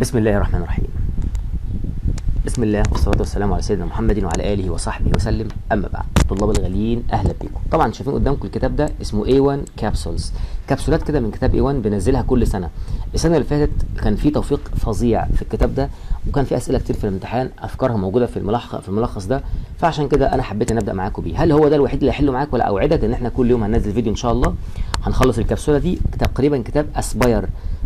بسم الله الرحمن الرحيم بسم الله والصلاة والسلام على سيدنا محمد وعلى آله وصحبه وسلم أما بعد طلاب الغاليين أهلا بكم طبعا شايفين قدامكم الكتاب ده اسمه A1 كابسولز كبسولات كده من كتاب A1 بنزلها كل سنة السنة اللي فاتت كان في توفيق فظيع في الكتاب ده وكان في أسئلة كتير في الامتحان أفكارها موجودة في الملخص في الملخص ده فعشان كده أنا حبيت أن أبدأ معاكم بيه هل هو ده الوحيد اللي هيحله معاك ولا أوعدك إن إحنا كل يوم هننزل فيديو إن شاء الله هنخلص الكبسولة دي تقريبا كتاب أسباير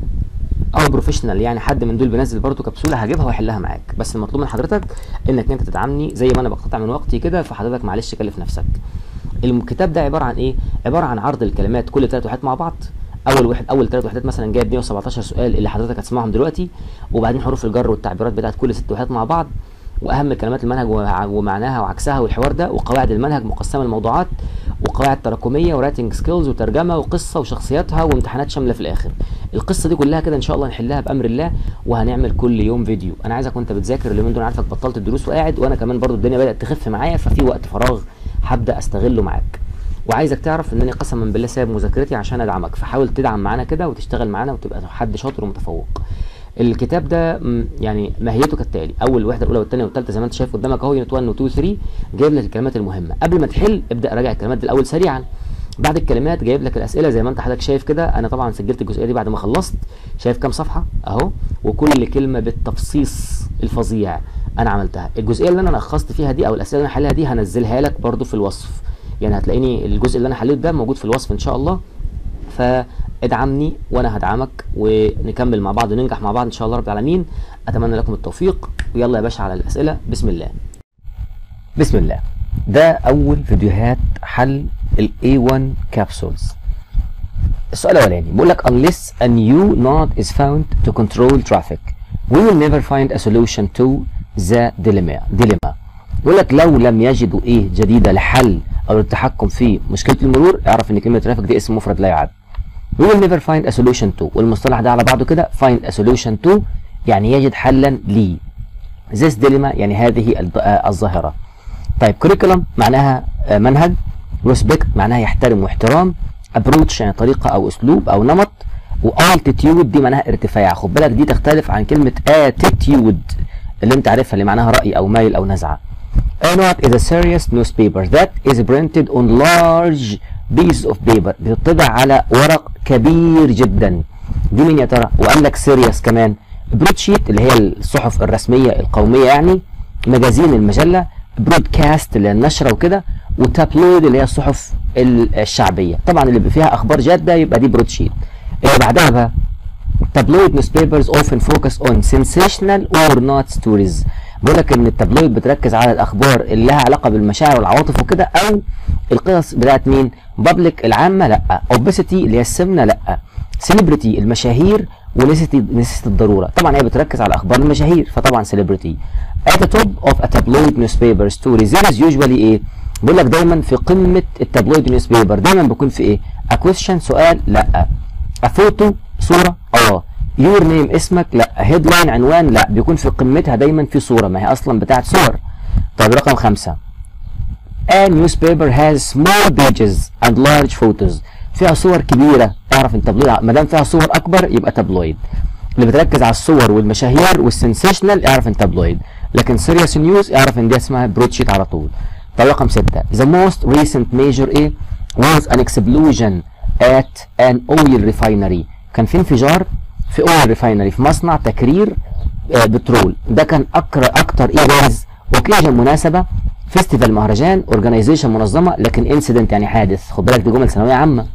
او بروفيشنال يعني حد من دول بينزل برضه كبسوله هجيبها واحلها معاك بس المطلوب من حضرتك انك انت تدعمني زي ما انا بقتطع من وقتي كده فحضرتك معلش كلف نفسك الكتاب ده عباره عن ايه عباره عن عرض الكلمات كل ثلاث وحدات مع بعض اول واحد اول ثلاث وحدات مثلا جايب 117 سؤال اللي حضرتك هتسمعهم دلوقتي وبعدين حروف الجر والتعبيرات بتاعت كل ست وحدات مع بعض واهم كلمات المنهج ومعناها وعكسها والحوار ده وقواعد المنهج مقسمه الموضوعات وقواعد تراكميه وراتنج سكيلز وترجمه وقصه وشخصياتها وامتحانات شامله في الاخر القصه دي كلها كده ان شاء الله نحلها بامر الله وهنعمل كل يوم فيديو انا عايزك وانت بتذاكر اليومين دول عارفك بطلت الدروس وقاعد وانا كمان برضو الدنيا بدات تخف معايا ففي وقت فراغ هبدا استغله معاك وعايزك تعرف انني قسما بالله سايب مذاكرتي عشان ادعمك فحاول تدعم معانا كده وتشتغل معانا وتبقى حد شاطر ومتفوق الكتاب ده يعني ماهيته كالتالي اول وحده الاولى والثانيه والثالثه زي ما انت شايف قدامك اهو يونت 1 و 2 و 3 جايب لك الكلمات المهمه قبل ما تحل ابدا راجع الكلمات دي الاول سريعا بعد الكلمات جايب لك الاسئله زي ما انت حضرتك شايف كده انا طبعا سجلت الجزئيه دي بعد ما خلصت شايف كام صفحه اهو وكل كلمه بالتفصيص الفظيع انا عملتها الجزئيه اللي انا لخصت فيها دي او الاسئله اللي انا حلها دي هنزلها لك برده في الوصف يعني هتلاقيني الجزء اللي انا حليته ده موجود في الوصف ان شاء الله فادعمني وانا هدعمك ونكمل مع بعض وننجح مع بعض ان شاء الله رب العالمين اتمنى لكم التوفيق ويلا يا باشا على الاسئله بسم الله بسم الله ده اول فيديوهات حل ال A1 capsules السؤال الاولاني بيقول لك unless a new node is found to control traffic we will never find a solution to the dilemma dilemma بيقول لك لو لم يجدوا ايه جديده لحل او للتحكم في مشكله المرور اعرف ان كلمه ترافيك دي اسم مفرد لا يعد we will never find a solution to والمصطلح ده على بعضه كده find a solution to يعني يجد حلا لي this dilemma يعني هذه الظاهره طيب curriculum معناها منهج respect معناها يحترم واحترام approach يعني طريقه او اسلوب او نمط والتيتيود دي معناها ارتفاع خد بالك دي تختلف عن كلمه attitude اللي انت عارفها اللي معناها راي او مايل او نزعه A note is a serious newspaper that is printed on large piece of paper بتطبع على ورق كبير جدا دي مين يا ترى وقال لك سيريس كمان برودشيت اللي هي الصحف الرسميه القوميه يعني مجازين المجله برودكاست اللي هي النشره وكده وتابلويد اللي هي الصحف الشعبيه طبعا اللي فيها اخبار جاده يبقى دي برودشيت اللي بعدها بقى tabloid newspapers often focus on sensational or not stories بيقول لك ان التابلويد بتركز على الاخبار اللي لها علاقه بالمشاعر والعواطف وكده او القصص بتاعت مين بابليك العامه لا اوبسيتي اللي هي السمنه لا سيلبرتي المشاهير ونسيتي نسيت الضروره طبعا هي بتركز على اخبار المشاهير فطبعا سيلبرتي at the top of a tabloid newspaper story there is usually ايه بيقول لك دايما في قمه التابلويد نيوز بيبر دايما بيكون في ايه a question سؤال لا a photo صوره اه يور نيم اسمك لا هيدلاين عنوان لا بيكون في قمتها دايما في صوره ما هي اصلا بتاعت صور طيب رقم خمسة A newspaper has small pages and large photos فيها صور كبيرة اعرف ان تابلويد ما دام فيها صور اكبر يبقى تابلويد اللي بتركز على الصور والمشاهير والسنسيشنال اعرف ان تابلويد لكن سيريس نيوز اعرف ان دي اسمها برودشيت على طول طيب رقم ستة the most recent major ايه was an explosion at an oil refinery كان في انفجار في اويل ريفاينري في مصنع تكرير آه بترول ده كان اكتر اكتر ايه جاز اوكيجن مناسبه فيستيفال مهرجان اورجانيزيشن منظمه لكن انسيدنت يعني حادث خد بالك دي جمل ثانويه عامه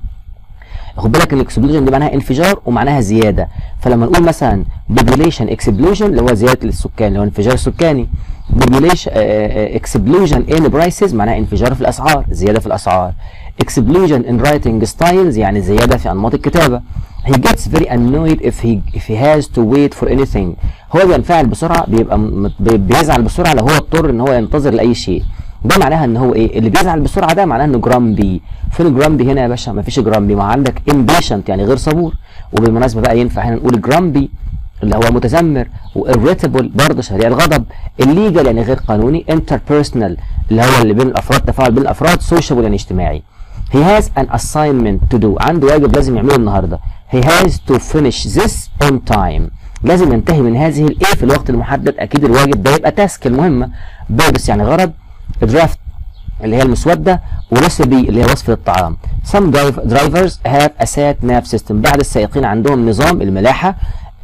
خد بالك ان الاكسبلوجن دي معناها انفجار ومعناها زياده فلما نقول مثلا population explosion اللي هو زياده السكان اللي هو انفجار سكاني population explosion in prices معناها انفجار في الاسعار زياده في الاسعار explosion in writing styles يعني زياده في انماط الكتابه he gets very annoyed if he if he has to wait for anything هو بينفعل بسرعه بيبقى بيزعل بسرعه لو هو اضطر ان هو ينتظر لاي شيء ده معناها ان هو ايه اللي بيزعل بسرعه ده معناه انه جرامبي فين جرامبي هنا يا باشا مفيش جرامبي ما عندك impatient يعني غير صبور وبالمناسبه بقى ينفع هنا نقول جرامبي اللي هو متذمر وirritable برضه سريع الغضب الليجل يعني غير قانوني interpersonal اللي هو اللي بين الافراد تفاعل بين الافراد sociable يعني اجتماعي he has an assignment to do عنده واجب لازم يعمله النهارده he has to finish this on time لازم ينتهي من هذه الايه في الوقت المحدد اكيد الواجب ده يبقى تاسك المهمه بيربس يعني غرض درافت اللي هي المسوده وريسبي اللي هي وصفه الطعام some drivers have a sat nav system بعض السائقين عندهم نظام الملاحه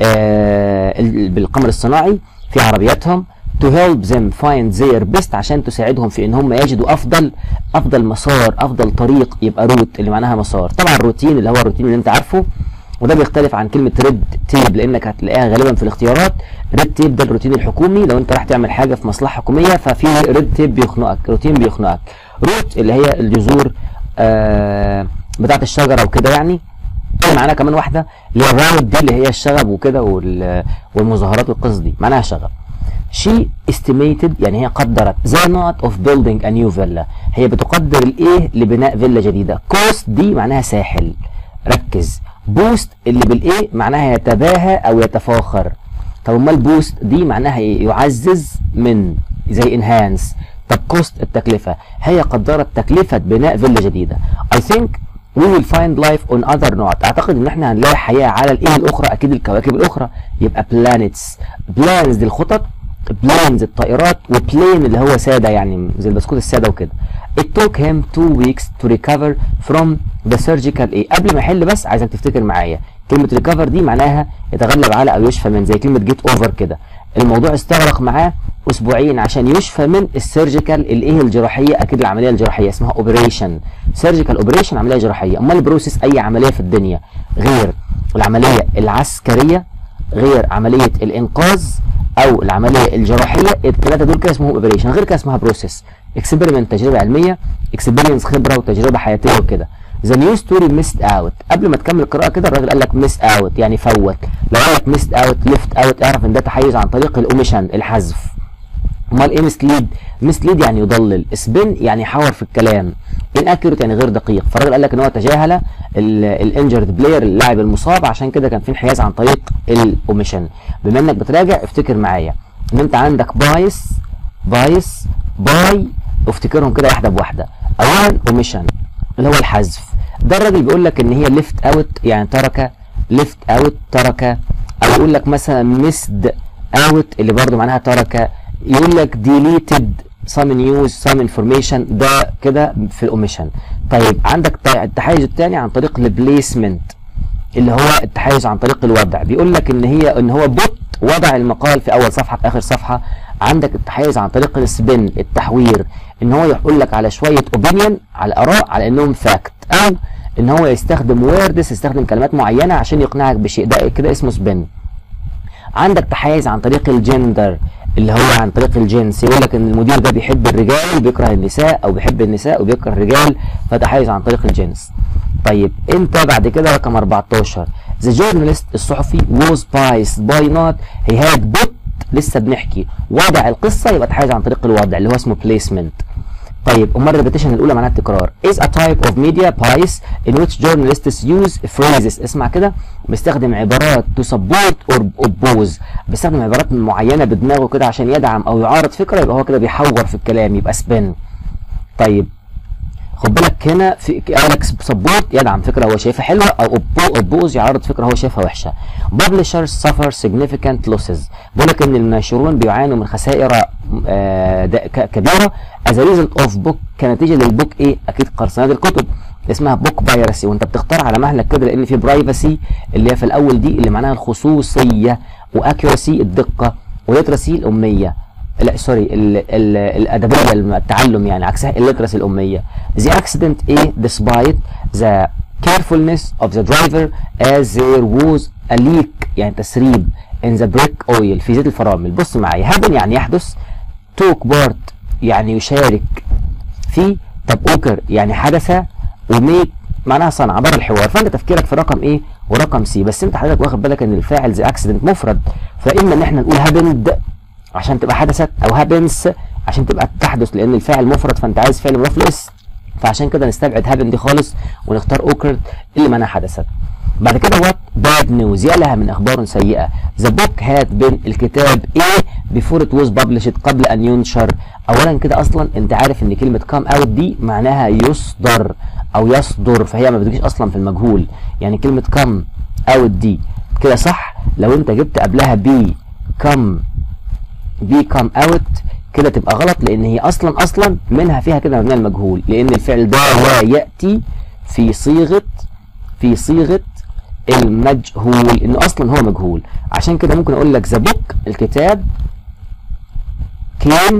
آه بالقمر الصناعي في عربياتهم to help them find their best عشان تساعدهم في ان هم يجدوا افضل افضل مسار افضل طريق يبقى روت اللي معناها مسار طبعا الروتين اللي هو الروتين اللي انت عارفه وده بيختلف عن كلمه ريد تيب لانك هتلاقيها غالبا في الاختيارات ريد تيب ده الروتين الحكومي لو انت رايح تعمل حاجه في مصلحه حكوميه ففي ريد تيب بيخنقك روتين بيخنقك روت اللي هي الجذور آه بتاعه الشجره وكده يعني معانا كمان واحده اللي هي الراوند دي اللي هي الشغب وكده والمظاهرات والقصص دي معناها شغب she estimated يعني هي قدرت the not of building a new villa هي بتقدر الايه لبناء فيلا جديده cost دي معناها ساحل ركز بوست اللي بالايه معناها يتباهى او يتفاخر طب امال بوست دي معناها ايه يعزز من زي انهانس طب كوست التكلفه هي قدرت تكلفه بناء فيلا جديده I think we will find life on other not اعتقد ان احنا هنلاقي حياه على الايه الاخرى اكيد الكواكب الاخرى يبقى planets plans دي الخطط بلانز الطائرات وبلين اللي هو ساده يعني زي البسكوت الساده وكده it took him two weeks to recover from the surgical ايه قبل ما يحل بس عايزك تفتكر معايا كلمه ريكفر دي معناها يتغلب على او يشفى من زي كلمه جيت اوفر كده الموضوع استغرق معاه اسبوعين عشان يشفى من السيرجيكال الايه الجراحيه اكيد العمليه الجراحيه اسمها اوبريشن سيرجيكال اوبريشن عمليه جراحيه امال البروسيس اي عمليه في الدنيا غير العمليه العسكريه غير عمليه الانقاذ او العمليه الجراحيه الثلاثه دول كده اسمهم اوبريشن غير كده اسمها بروسيس اكسبيرمنت تجربه علميه اكسبيرينس خبره وتجربه حياتيه وكده ذا نيو ستوري ميست اوت قبل ما تكمل القراءه كده الراجل قال لك ميست اوت يعني فوت لو قال لك ميست اوت ليفت اوت اعرف ان ده تحيز عن طريق الاوميشن الحذف امال ايه مسليد مسليد يعني يضلل سبين يعني حور في الكلام inaccurate يعني غير دقيق فالراجل قال لك ان هو تجاهل الانجرد بلاير اللاعب المصاب عشان كده كان في انحياز عن طريق الاوميشن بما انك بتراجع افتكر معايا ان انت عندك بايس بايس باي افتكرهم كده واحده بواحده اولا اوميشن اللي هو الحذف ده الراجل بيقول لك ان هي ليفت اوت يعني ترك ليفت اوت ترك او يقول لك مثلا مسد اوت اللي برضو معناها ترك يقول لك deleted some news some information ده كده في الاوميشن طيب عندك التحيز الثاني عن طريق البليسمنت اللي هو التحيز عن طريق الوضع بيقول لك ان هي ان هو بوت وضع المقال في اول صفحه في اخر صفحه عندك التحيز عن طريق السبين التحوير ان هو يقول لك على شويه اوبينيون على اراء على انهم فاكت او ان هو يستخدم ووردز يستخدم كلمات معينه عشان يقنعك بشيء ده كده اسمه سبين عندك تحيز عن طريق الجندر اللي هو عن طريق الجنس يقول لك ان المدير ده بيحب الرجال وبيكره النساء او بيحب النساء وبيكره الرجال فتحيز عن طريق الجنس طيب انت بعد كده رقم 14 ذا جورنالست الصحفي was biased by not he had put لسه بنحكي وضع القصه يبقى تحيز عن طريق الوضع اللي هو اسمه placement طيب امال الريبيتيشن الاولى معناها التكرار is a type of media bias in which journalists use phrases اسمع كده بيستخدم عبارات to support or oppose بيستخدم عبارات معينه بدماغه كده عشان يدعم او يعارض فكره يبقى هو كده بيحور في الكلام يبقى spin طيب خد بالك هنا في قال لك سبورت يدعم فكره هو شايفها حلوه او اوبوز يعارض فكره هو شايفها وحشه publishers suffer significant losses بيقول لك ان الناشرون بيعانوا من خسائر آه كبيره as a result of book كنتيجه للبوك ايه اكيد قرصنات الكتب اسمها بوك بايرسي وانت بتختار على مهلك كده لان في برايفسي اللي هي في الاول دي اللي معناها الخصوصيه واكيورسي الدقه وليترسي الاميه لا سوري ال ال الادبيه التعلم يعني عكسها الليترسي الاميه the accident ايه despite the carefulness of the driver as there was a leak يعني تسريب in the brake oil في زيت الفرامل بص معايا happen يعني يحدث took part يعني يشارك في طب اوكر يعني حدث وميك معناها صنع بره الحوار فانت تفكيرك في رقم ايه ورقم سي بس انت حضرتك واخد بالك ان الفاعل زي اكسيدنت مفرد فاما ان احنا نقول هابند عشان تبقى حدثت او هابنس عشان تبقى تحدث لان الفاعل مفرد فانت عايز فعل مضاف له اس فعشان كده نستبعد هابن دي خالص ونختار اوكرد اللي معناها حدثت بعد كده وات باد نيوز يا لها من اخبار سيئه ذا بوك هاد بين الكتاب ايه بيفور ات واز ببلشت قبل ان ينشر اولا كده اصلا انت عارف ان كلمه كام اوت دي معناها يصدر او يصدر فهي ما بتجيش اصلا في المجهول يعني كلمه كام اوت دي كده صح لو انت جبت قبلها بي كم بي كم اوت كده تبقى غلط لان هي اصلا اصلا منها فيها كده مبنيه المجهول لان الفعل ده لا ياتي في صيغه في صيغه المجهول انه اصلا هو مجهول عشان كده ممكن اقول لك ذا بوك الكتاب كان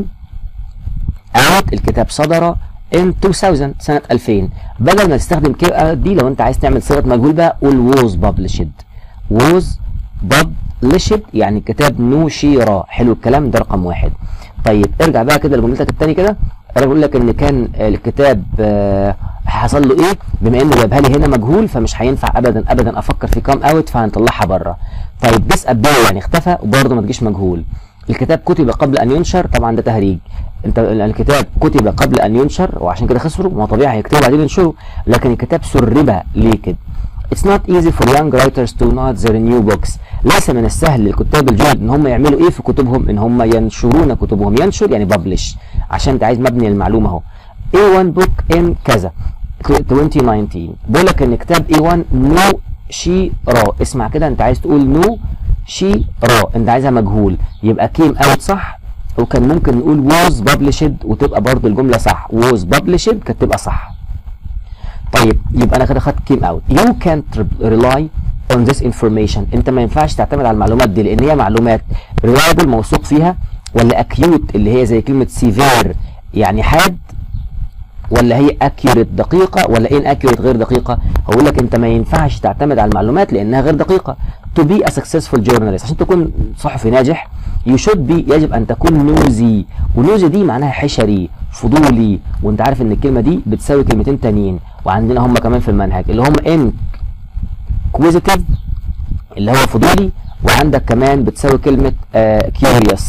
اوت الكتاب صدر in 2000 سنة 2000 بدل ما تستخدم كي اوت دي لو انت عايز تعمل صيغة مجهول بقى قول was published was published يعني الكتاب نشر حلو الكلام ده رقم واحد طيب ارجع بقى كده لجملتك التاني كده انا بقول لك ان كان الكتاب آه حصل له ايه بما انه جابها لي هنا مجهول فمش هينفع ابدا ابدا افكر في كام اوت فهنطلعها بره طيب ديس ابدال يعني اختفى وبرضه ما تجيش مجهول الكتاب كتب قبل ان ينشر طبعا ده تهريج انت الكتاب كتب قبل ان ينشر وعشان كده خسروا ما طبيعي هيكتبوا بعدين ينشروا لكن الكتاب سرب ليه كده It's not easy for young writers to not their new books. ليس من السهل للكتاب الجدد ان هم يعملوا ايه في كتبهم ان هم ينشرون كتبهم ينشر يعني publish عشان انت عايز مبني المعلومه اهو A1 book in كذا 2019 بقول لك ان كتاب A1 نو شي را اسمع كده انت عايز تقول نو شي را انت عايزها مجهول يبقى كيم اوت صح وكان ممكن نقول was published وتبقى برضو الجمله صح was published كانت تبقى صح طيب يبقى انا كده خدت كيم اوت you can't rely on this information انت ما ينفعش تعتمد على المعلومات دي لان هي معلومات reliable موثوق فيها ولا acute اللي هي زي كلمه severe يعني حاد ولا هي accurate دقيقة ولا in accurate غير دقيقة هقول لك انت ما ينفعش تعتمد على المعلومات لانها غير دقيقة to be a successful journalist عشان تكون صحفي ناجح you should be يجب ان تكون نوزي ونوزي دي معناها حشري فضولي وانت عارف ان الكلمة دي بتساوي كلمتين تانيين وعندنا هم كمان في المنهج اللي هم inquisitive اللي هو فضولي وعندك كمان بتساوي كلمة uh, curious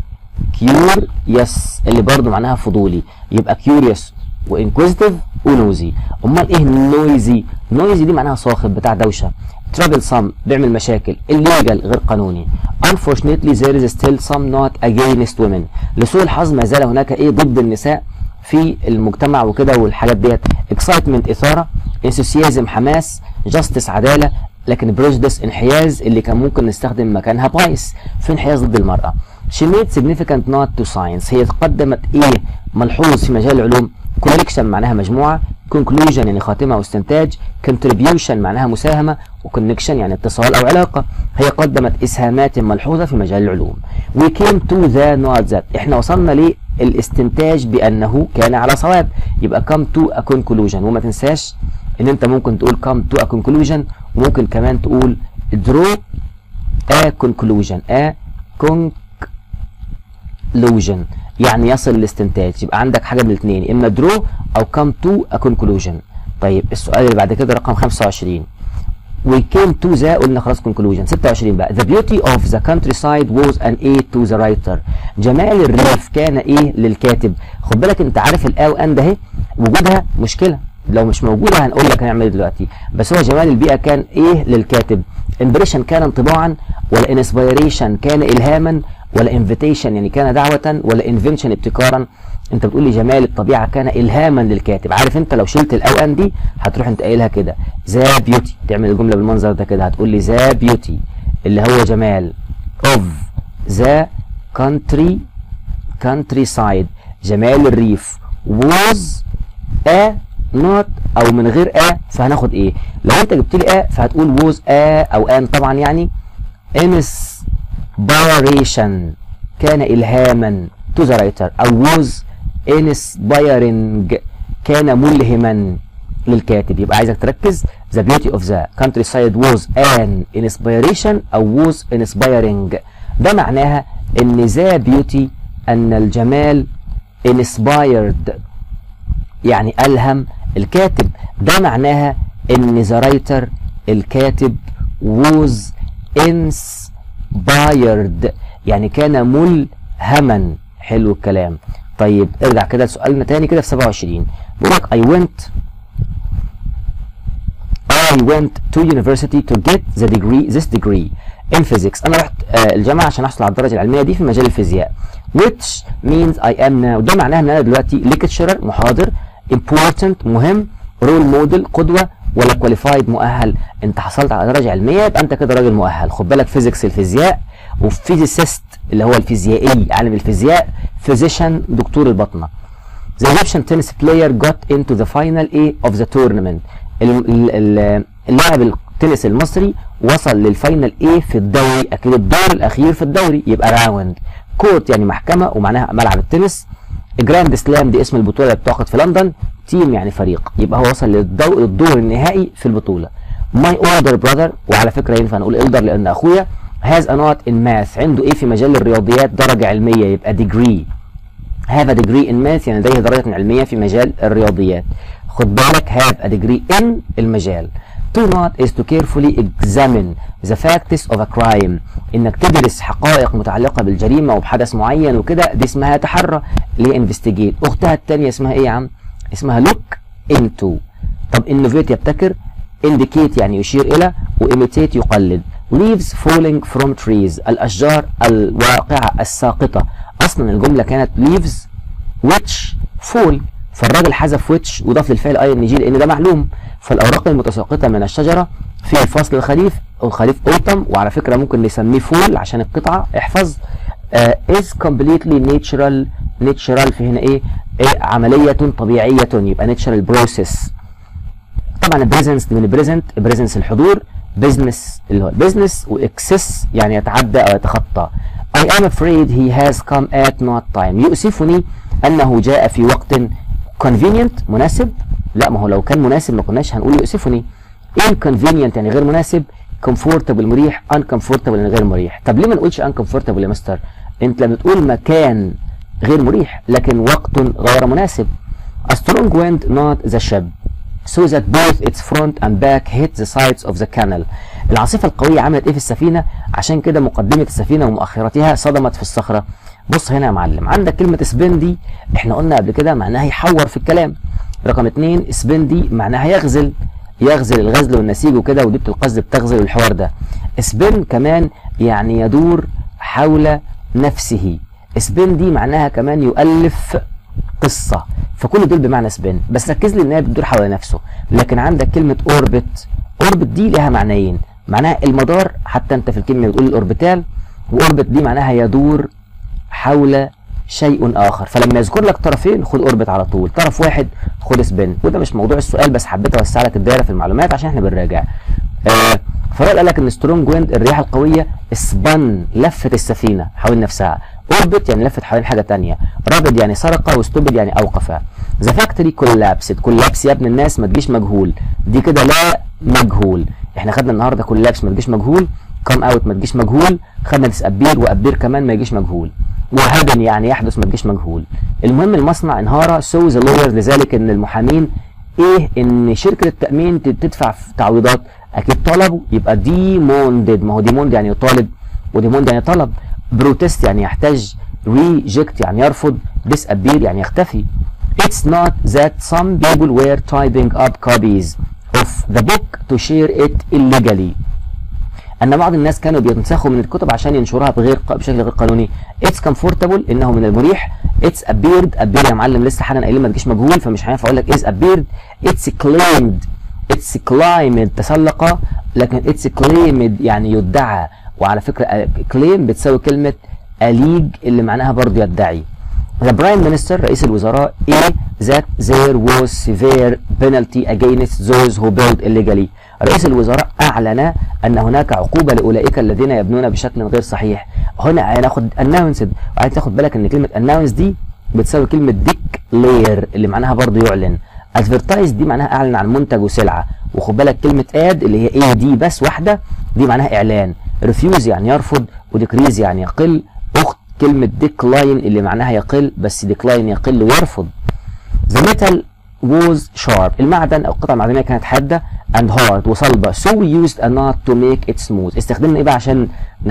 curious اللي برضو معناها فضولي يبقى curious وانكوزيتيف ونوزي امال ايه نويزي نويزي دي معناها صاخب بتاع دوشه ترابل سام بيعمل مشاكل illegal غير قانوني unfortunately there is still some not against women لسوء الحظ ما زال هناك ايه ضد النساء في المجتمع وكده والحاجات ديت excitement اثاره enthusiasm حماس justice عداله لكن prejudice انحياز اللي كان ممكن نستخدم مكانها بايس في انحياز ضد المراه she made significant not to science هي قدمت ايه ملحوظ في مجال العلوم collection معناها مجموعة conclusion يعني خاتمة أو استنتاج contribution معناها مساهمة وconnection يعني اتصال أو علاقة هي قدمت إسهامات ملحوظة في مجال العلوم we came to the not that احنا وصلنا للاستنتاج بأنه كان على صواب يبقى come to a conclusion وما تنساش ان انت ممكن تقول come to a conclusion وممكن كمان تقول draw a conclusion a conclusion يعني يصل للاستنتاج يبقى عندك حاجه من الاثنين اما درو او كم تو ا كونكلوجن طيب السؤال اللي بعد كده رقم 25 we came to the قلنا خلاص conclusion 26 بقى the beauty of the countryside was an aid to the writer جمال الريف كان ايه للكاتب خد بالك انت عارف الا وان ده اهي وجودها مشكله لو مش موجوده هنقول لك هنعمل ايه دلوقتي بس هو جمال البيئه كان ايه للكاتب امبريشن كان انطباعا ولا انسبيريشن كان الهاما ولا انفيتيشن يعني كان دعوة ولا انفنشن ابتكارا انت بتقول لي جمال الطبيعة كان الهاما للكاتب عارف انت لو شلت الاو ان دي هتروح انت قايلها كده ذا بيوتي تعمل الجملة بالمنظر ده كده هتقول لي ذا بيوتي اللي هو جمال اوف ذا كونتري كونتري سايد جمال الريف was a not او من غير a فهناخد ايه لو انت جبت لي a فهتقول was a او an طبعا يعني انس inspiration كان إلهاما to the writer أو was inspiring كان ملهما للكاتب يبقى عايزك تركز the beauty of the countryside was an inspiration أو was inspiring ده معناها إن the beauty أن الجمال inspired يعني ألهم الكاتب ده معناها إن the writer الكاتب was inspired inspired يعني كان ملهما حلو الكلام طيب ارجع كده لسؤالنا تاني كده في 27 بيقول لك I went I went to university to get the degree this degree in physics انا رحت آه الجامعه عشان احصل على الدرجه العلميه دي في مجال الفيزياء which means I am now ده معناها ان انا دلوقتي lecturer محاضر important مهم role model قدوه ولا كواليفايد مؤهل انت حصلت على درجه علميه يبقى انت كده راجل مؤهل خد بالك فيزيكس الفيزياء وفيزيسيست اللي هو الفيزيائي عالم الفيزياء فيزيشن دكتور البطنه The Egyptian tennis player got into the final A of the tournament اللاعب التنس المصري وصل للفاينل A في الدوري اكيد الدور الاخير في الدوري يبقى راوند كورت يعني محكمه ومعناها ملعب التنس جراند سلام دي اسم البطوله اللي بتعقد في لندن تيم يعني فريق يبقى هو وصل للدور النهائي في البطوله ماي older brother وعلى فكره ينفع نقول elder لان اخويا has a not in math عنده ايه في مجال الرياضيات درجه علميه يبقى degree have a degree in math يعني لديه درجه علميه في مجال الرياضيات خد بالك have a degree in المجال to not is to carefully examine the facts of a crime انك تدرس حقائق متعلقه بالجريمه وبحدث معين وكده دي اسمها تحرى اللي هي investigate اختها الثانيه اسمها ايه يا عم اسمها look into طب innovate يبتكر indicate يعني يشير الى وimitate يقلد leaves falling from trees الاشجار الواقعه الساقطه اصلا الجمله كانت leaves which fall فالراجل حذف which وضاف للفعل اي ان جي لان ده معلوم فالاوراق المتساقطه من الشجره في فصل الخريف او خريف اوتم وعلى فكره ممكن نسميه فول عشان القطعه احفظ uh, is completely natural natural في هنا ايه, إيه عمليه طبيعيه يبقى natural process طبعا البريزنس دي من البريزنت بريزنس الحضور بزنس اللي هو البزنس واكسس يعني يتعدى او يتخطى I am afraid he has come at not time يؤسفني انه جاء في وقت convenient مناسب لا ما هو لو كان مناسب ما كناش هنقول يؤسفني inconvenient يعني غير مناسب comfortable مريح uncomfortable يعني غير مريح طب ليه ما نقولش uncomfortable يا مستر انت لما تقول مكان غير مريح لكن وقت غير مناسب a strong wind not the ship so that both its front and back hit the sides of the canal العاصفة القوية عملت ايه في السفينة عشان كده مقدمة السفينة ومؤخرتها صدمت في الصخرة بص هنا يا معلم عندك كلمة سبين دي احنا قلنا قبل كده معناها يحور في الكلام رقم اتنين سبين دي معناها يغزل يغزل الغزل والنسيج وكده وديبة القصد بتغزل الحوار ده سبين كمان يعني يدور حول نفسه سبين دي معناها كمان يؤلف قصة فكل دول بمعنى سبين بس ركز لي ان هي بتدور حول نفسه لكن عندك كلمة اوربت اوربت دي لها معنيين معناها المدار حتى انت في الكلمة بتقول الاوربيتال واوربت دي معناها يدور حول شيء اخر فلما يذكر لك طرفين خد اوربت على طول طرف واحد خد سبين وده مش موضوع السؤال بس حبيت اوسع لك الدايره في المعلومات عشان احنا بنراجع آه فرايل قال لك ان سترونج ويند الرياح القويه سبن لفت السفينه حول نفسها اوربت يعني لفت حوالين حاجه ثانيه رابد يعني سرق وستوبد يعني اوقف ذا فاكتوري كولابسد كولابس يا ابن الناس ما تجيش مجهول دي كده لا مجهول احنا خدنا النهارده كولابس ما تجيش مجهول كام اوت ما تجيش مجهول خدنا تسابير وابير كمان ما يجيش مجهول وهدن يعني يحدث ما تجيش مجهول المهم المصنع انهار سو ذا لوير لذلك ان المحامين ايه ان شركه التامين تدفع تعويضات اكيد طلبوا يبقى ديموندد ما هو ديموند يعني يطالب وديموند يعني طلب بروتست يعني يحتاج ريجكت يعني يرفض disappear يعني يختفي It's not that some people were typing up copies of the book to share it illegally ان بعض الناس كانوا بينسخوا من الكتب عشان ينشروها بغير بشكل غير قانوني اتس كومفورتابل انه من المريح اتس ابيرد ابير يا معلم لسه حالا قايلين ما تجيش مجهول فمش هينفع اقول لك از ابيرد اتس كليمد اتس كلايمد تسلق لكن اتس كليمد يعني يدعى وعلى فكره كليم بتساوي كلمه اليج اللي معناها برضه يدعي The Prime Minister رئيس الوزراء A that there was severe penalty against those who build illegally رئيس الوزراء أعلن أن هناك عقوبة لأولئك الذين يبنون بشكل غير صحيح هنا هناخد announced وعايز تاخد بالك أن كلمة announce دي بتساوي كلمة declare اللي معناها برضه يعلن advertise دي معناها أعلن عن منتج وسلعة وخد بالك كلمة add اللي هي اي دي بس واحدة دي معناها إعلان refuse يعني يرفض وديكريز يعني يقل أخت كلمة decline اللي معناها يقل بس decline يقل ويرفض the metal was sharp المعدن أو القطعة المعدنية كانت حادة and hard وصلبة so we used a knot to make it smooth استخدمنا ايه بقى عشان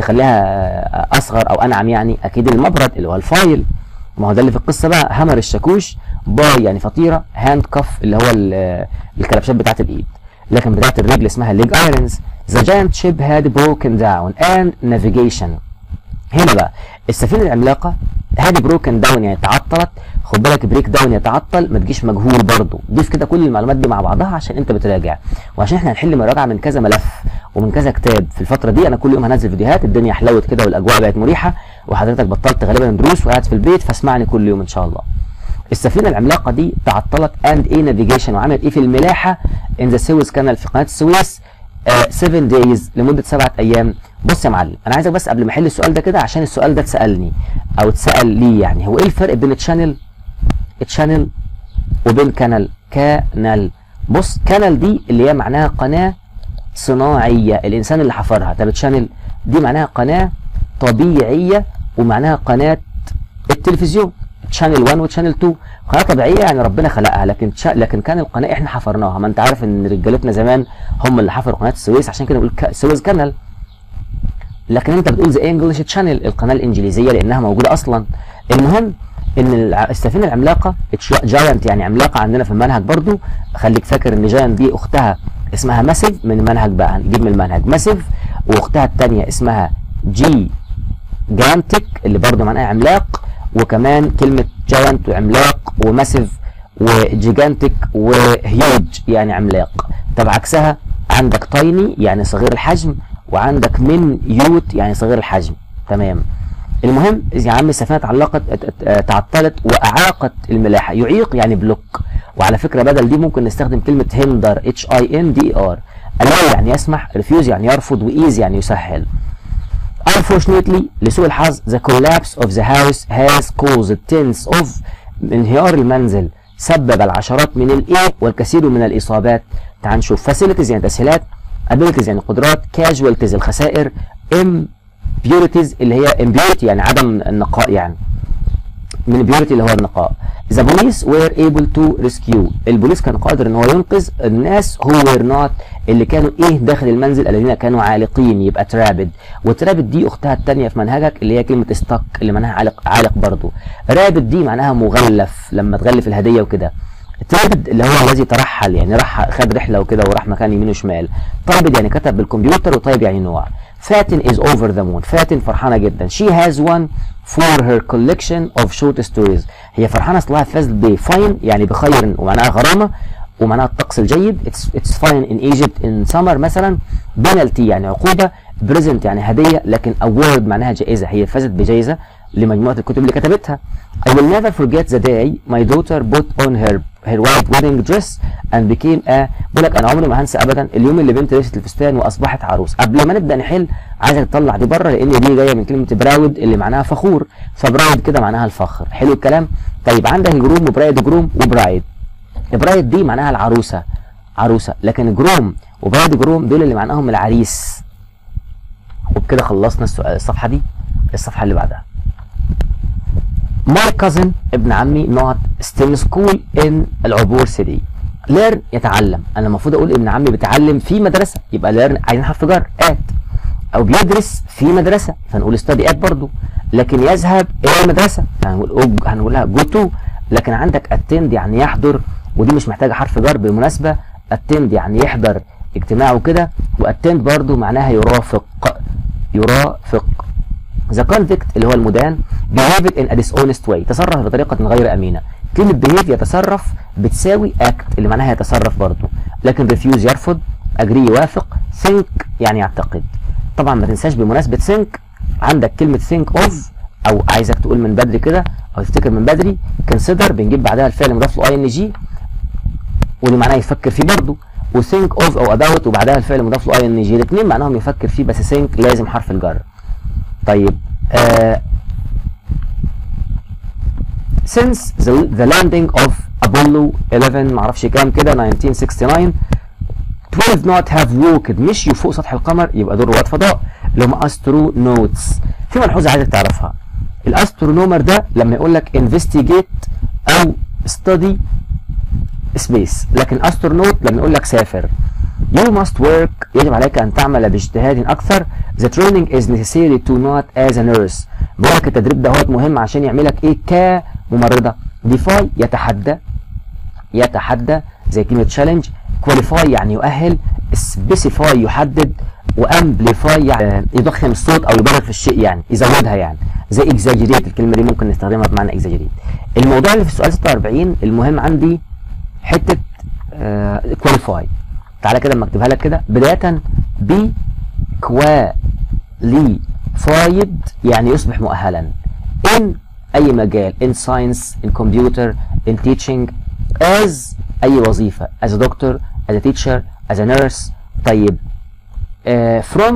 نخليها اصغر او انعم يعني اكيد المبرد اللي هو الفايل ما هو ده اللي في القصه بقى همر الشاكوش باي يعني فطيره هاند كف اللي هو الكلبشات بتاعت الايد لكن بتاعت الرجل اسمها ليج ايرنز The giant ship had broken down and navigation هنا بقى السفينه العملاقه هادي بروكن داون يعني تعطلت خد بالك بريك داون يتعطل ما تجيش مجهول برضه ضيف كده كل المعلومات دي مع بعضها عشان انت بتراجع وعشان احنا هنحل مراجعه من كذا ملف ومن كذا كتاب في الفتره دي انا كل يوم هنزل فيديوهات الدنيا حلوت كده والاجواء بقت مريحه وحضرتك بطلت غالبا دروس وقاعد في البيت فاسمعني كل يوم ان شاء الله السفينه العملاقه دي تعطلت اند ايه نافيجيشن وعملت ايه في الملاحه ان ذا سويس كانال في قناه السويس 7 uh, دايز لمده سبعه ايام بص يا معلم انا عايزك بس قبل ما احل السؤال ده كده عشان السؤال ده اتسالني او اتسال لي يعني هو ايه الفرق بين تشانل تشانل وبين كانال كانال بص كانال دي اللي هي معناها قناه صناعيه الانسان اللي حفرها طب تشانل دي معناها قناه طبيعيه ومعناها قناه التلفزيون تشانل 1 وتشانل 2 قناه طبيعيه يعني ربنا خلقها لكن تشا... لكن كان القناه احنا حفرناها ما انت عارف ان رجالتنا زمان هم اللي حفروا قناه السويس عشان كده بنقول ك... سويس كانال لكن انت بتقول ذا انجلش تشانل القناه الانجليزيه لانها موجوده اصلا المهم ان السفينه العملاقه جاينت يعني عملاقه عندنا في المنهج برضو خليك فاكر ان جاينت دي اختها اسمها ماسيف من المنهج بقى هنجيب من المنهج ماسيف واختها الثانيه اسمها جي جانتك اللي برضو معناها عملاق وكمان كلمه جاينت وعملاق وماسيف وجيجانتك وهيوج يعني عملاق طب عكسها عندك تايني يعني صغير الحجم وعندك من يوت يعني صغير الحجم تمام المهم يا عم السفينه تعلقت تعطلت واعاقت الملاحه يعيق يعني بلوك وعلى فكره بدل دي ممكن نستخدم كلمه هندر اتش اي ان دي ار allow يعني يسمح ريفيوز يعني يرفض وايز يعني يسهل unfortunately لسوء الحظ the collapse of the house has caused tens of انهيار المنزل سبب العشرات من الايه والكثير من الاصابات تعال نشوف facilities يعني تسهيلات abilities يعني قدرات casualties الخسائر impurities اللي هي impurity يعني عدم النقاء يعني من impurity اللي هو النقاء the police were able to rescue البوليس كان قادر ان هو ينقذ الناس who were not اللي كانوا ايه داخل المنزل الذين كانوا عالقين يبقى ترابد وترابد دي اختها الثانيه في منهجك اللي هي كلمه استك اللي معناها عالق عالق برضه رابد دي معناها مغلف لما تغلف الهديه وكده ترابد اللي هو الذي ترحل يعني راح خد رحله وكده وراح مكان يمين وشمال طابد يعني كتب بالكمبيوتر وطيب يعني نوع فاتن is over the moon فاتن فرحانه جدا she has one for her collection of short stories هي فرحانه اصلها فاز بفاين يعني بخير ومعناها غرامه ومعناها الطقس الجيد it's, it's fine in Egypt in summer مثلا penalty يعني عقوبه present يعني هديه لكن award معناها جائزه هي فازت بجائزه لمجموعه الكتب اللي كتبتها I will never forget the day my daughter put on her her white wedding dress and became a بقول لك انا عمري ما هنسى ابدا اليوم اللي بنت لبست الفستان واصبحت عروس قبل ما نبدا نحل عايزك تطلع دي بره لان دي جايه من كلمه براود اللي معناها فخور فبراود كده معناها الفخر حلو الكلام طيب عندك جروم وبرايد جروم وبرايد برايد دي معناها العروسه عروسه لكن جروم وبرايد جروم دول اللي معناهم العريس وبكده خلصنا السؤال الصفحه دي الصفحه اللي بعدها My cousin ابن عمي not still school in العبور سيتي learn يتعلم انا المفروض اقول ابن عمي بيتعلم في مدرسه يبقى learn عايزين حرف جر at او بيدرس في مدرسه فنقول study at برضه لكن يذهب الى المدرسه فهنقول هنقولها go to لكن عندك attend يعني يحضر ودي مش محتاجه حرف جر بالمناسبه attend يعني يحضر اجتماع وكده واttend برضه معناها يرافق يرافق ذا convict اللي هو المدان behaved in a dishonest way تصرف بطريقة غير أمينة كلمة behave يتصرف بتساوي act اللي معناها يتصرف برضه لكن refuse يرفض agree يوافق think يعني يعتقد طبعا ما تنساش بمناسبة think عندك كلمة think of أو عايزك تقول من بدري كده أو تفتكر من بدري consider بنجيب بعدها الفعل مضاف له ing واللي معناه يفكر فيه برضه وthink of أو about وبعدها الفعل مضاف له ing الاثنين معناهم يفكر فيه بس think لازم حرف الجر طيب uh, since the, the landing of Apollo 11 معرفش كام كده 1969 12 not have walked مشيوا فوق سطح القمر يبقى دول رواد فضاء اللي هم astronauts في ملحوظه عايزك تعرفها الاسترونومر ده لما يقول لك investigate او study space لكن astronaut لما يقول لك سافر You must work يجب عليك أن تعمل باجتهاد أكثر The training is necessary to not as a nurse بقول لك التدريب ده هو مهم عشان يعملك إيه كممرضة defy يتحدى يتحدى زي كلمة challenge qualify يعني يؤهل specify يحدد وامبليفاي يعني يضخم الصوت او يبالغ في الشيء يعني يزودها يعني زي exaggerate الكلمه دي ممكن نستخدمها بمعنى exaggerate الموضوع اللي في السؤال 46 المهم عندي حته كواليفاي تعالى كده اما اكتبها لك كده بدايه ب كواليفايد يعني يصبح مؤهلا in اي مجال in science in computer in teaching as اي وظيفه as a doctor as a teacher as a nurse طيب uh, from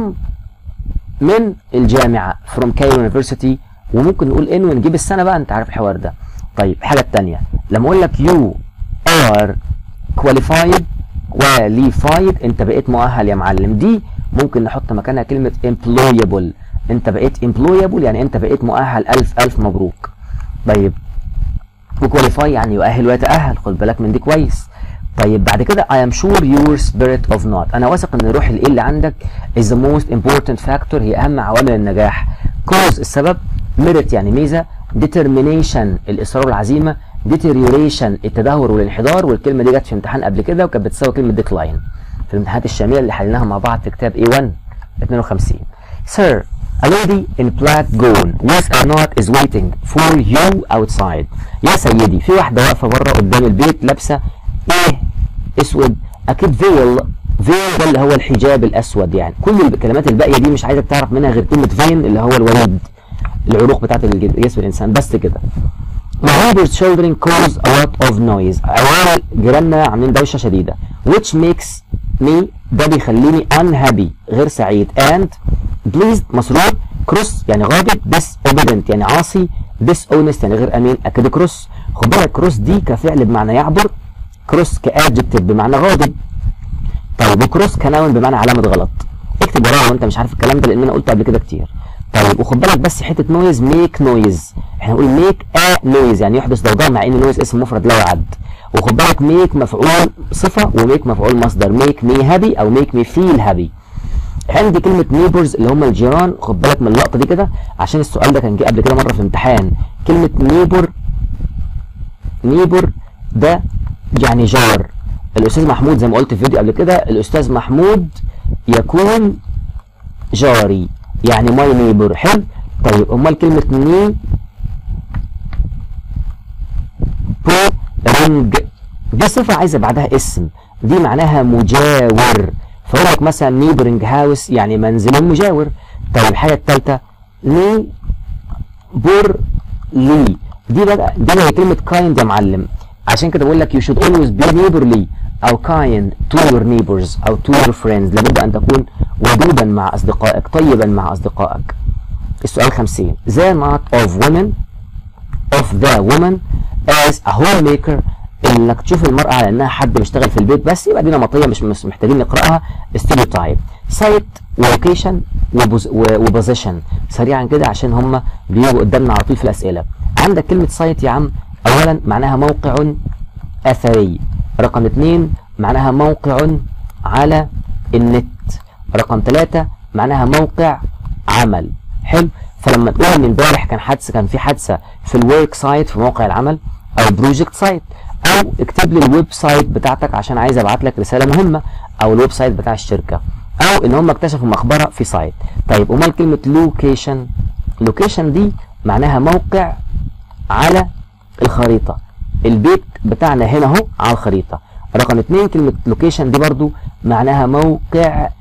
من الجامعه from Cairo University وممكن نقول ان ونجيب السنه بقى انت عارف الحوار ده طيب الحاجه الثانيه لما اقول لك you are qualified qualified انت بقيت مؤهل يا معلم دي ممكن نحط مكانها كلمه employable انت بقيت employable يعني انت بقيت مؤهل الف الف مبروك طيب وكواليفاي يعني يؤهل ويتأهل خد بالك من دي كويس طيب بعد كده I am sure your spirit of not انا واثق ان روح الايه اللي عندك is the most important factor هي اهم عوامل النجاح cause السبب merit يعني ميزه determination الاصرار والعزيمه deterioration التدهور والانحدار والكلمه دي جت في امتحان قبل كده وكانت بتساوي كلمه decline في الامتحانات الشامله اللي حليناها مع بعض في كتاب A1 52 Sir A lady in black gown with a knot is waiting for you outside. يا سيدي في واحدة واقفة بره قدام البيت لابسة ايه اسود اكيد فيل فيل ده اللي هو الحجاب الاسود يعني كل الكلمات الباقية دي مش عايزك تعرف منها غير كلمة فين اللي هو الوريد العروق بتاعت جسم الانسان بس كده My neighbor's children cause a lot of noise. عيال جيراننا عاملين دوشة شديدة. Which makes me ده بيخليني unhappy غير سعيد and pleased مسرور cross يعني غاضب disobedient يعني عاصي dishonest يعني غير امين اكيد كروس خد بالك كروس دي كفعل بمعنى يعبر كروس كادجكتيف بمعنى غاضب طيب وكروس كنون بمعنى علامة غلط اكتب ورايا لو انت مش عارف الكلام ده لان انا قلته قبل كده كتير طيب وخد بالك بس حته نويز ميك نويز احنا نقول ميك ا نويز يعني يحدث ضوضاء مع ان نويز اسم مفرد لا يعد وخد بالك ميك مفعول صفه وميك مفعول مصدر ميك مي هابي او ميك مي فيل هابي عندي كلمه نيبرز اللي هم الجيران خد بالك من اللقطه دي كده عشان السؤال ده كان جه قبل كده مره في الامتحان كلمه نيبر نيبر ده يعني جار الاستاذ محمود زي ما قلت في فيديو قبل كده الاستاذ محمود يكون جاري يعني ماي نيبر حلو طيب امال كلمه ني بورنج دي صفه عايزه بعدها اسم دي معناها مجاور فيقول لك مثلا نيبرنج هاوس يعني منزل مجاور طيب الحاجه الثالثه ني بور لي دي بقى دي هي كلمه كايند يا معلم عشان كده بقول لك you should always be neighborly او kind to your neighbors او to your friends لابد ان تكون ودودا مع اصدقائك طيبا مع اصدقائك السؤال 50 the not of women of the woman as a homemaker انك تشوف المرأة على انها حد بيشتغل في البيت بس يبقى دي نمطية مش مش محتاجين نقرأها stereotype site ولوكيشن وبوزيشن سريعا كده عشان هم بيجوا قدامنا على طول في الاسئلة عندك كلمة سايت يا عم اولا معناها موقع اثري رقم اثنين معناها موقع على النت رقم ثلاثة معناها موقع عمل حلو فلما تقول ان امبارح كان حادثه كان في حادثه في الورك سايت في موقع العمل او بروجكت سايت او اكتب لي الويب سايت بتاعتك عشان عايز ابعت لك رساله مهمه او الويب سايت بتاع الشركه او ان هم اكتشفوا مقبره في سايت طيب امال كلمه لوكيشن لوكيشن دي معناها موقع على الخريطه البيت بتاعنا هنا اهو على الخريطه رقم اتنين كلمه لوكيشن دي برضو معناها موقع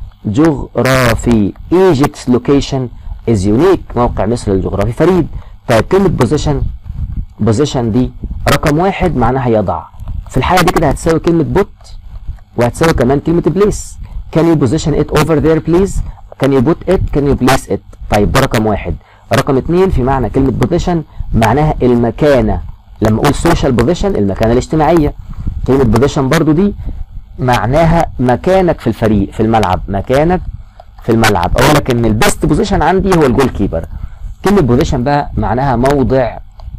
جغرافي Egypt's location is unique موقع مصر الجغرافي فريد طيب كلمة position position دي رقم واحد معناها يضع في الحالة دي كده هتساوي كلمة put وهتساوي كمان كلمة place can you position it over there please can you put it can you place it طيب ده رقم واحد رقم اتنين في معنى كلمة position معناها المكانة لما اقول social position المكانة الاجتماعية كلمة position برضو دي معناها مكانك في الفريق في الملعب مكانك في الملعب اقول لك ان البيست بوزيشن عندي هو الجول كيبر كلمه بوزيشن بقى معناها موضع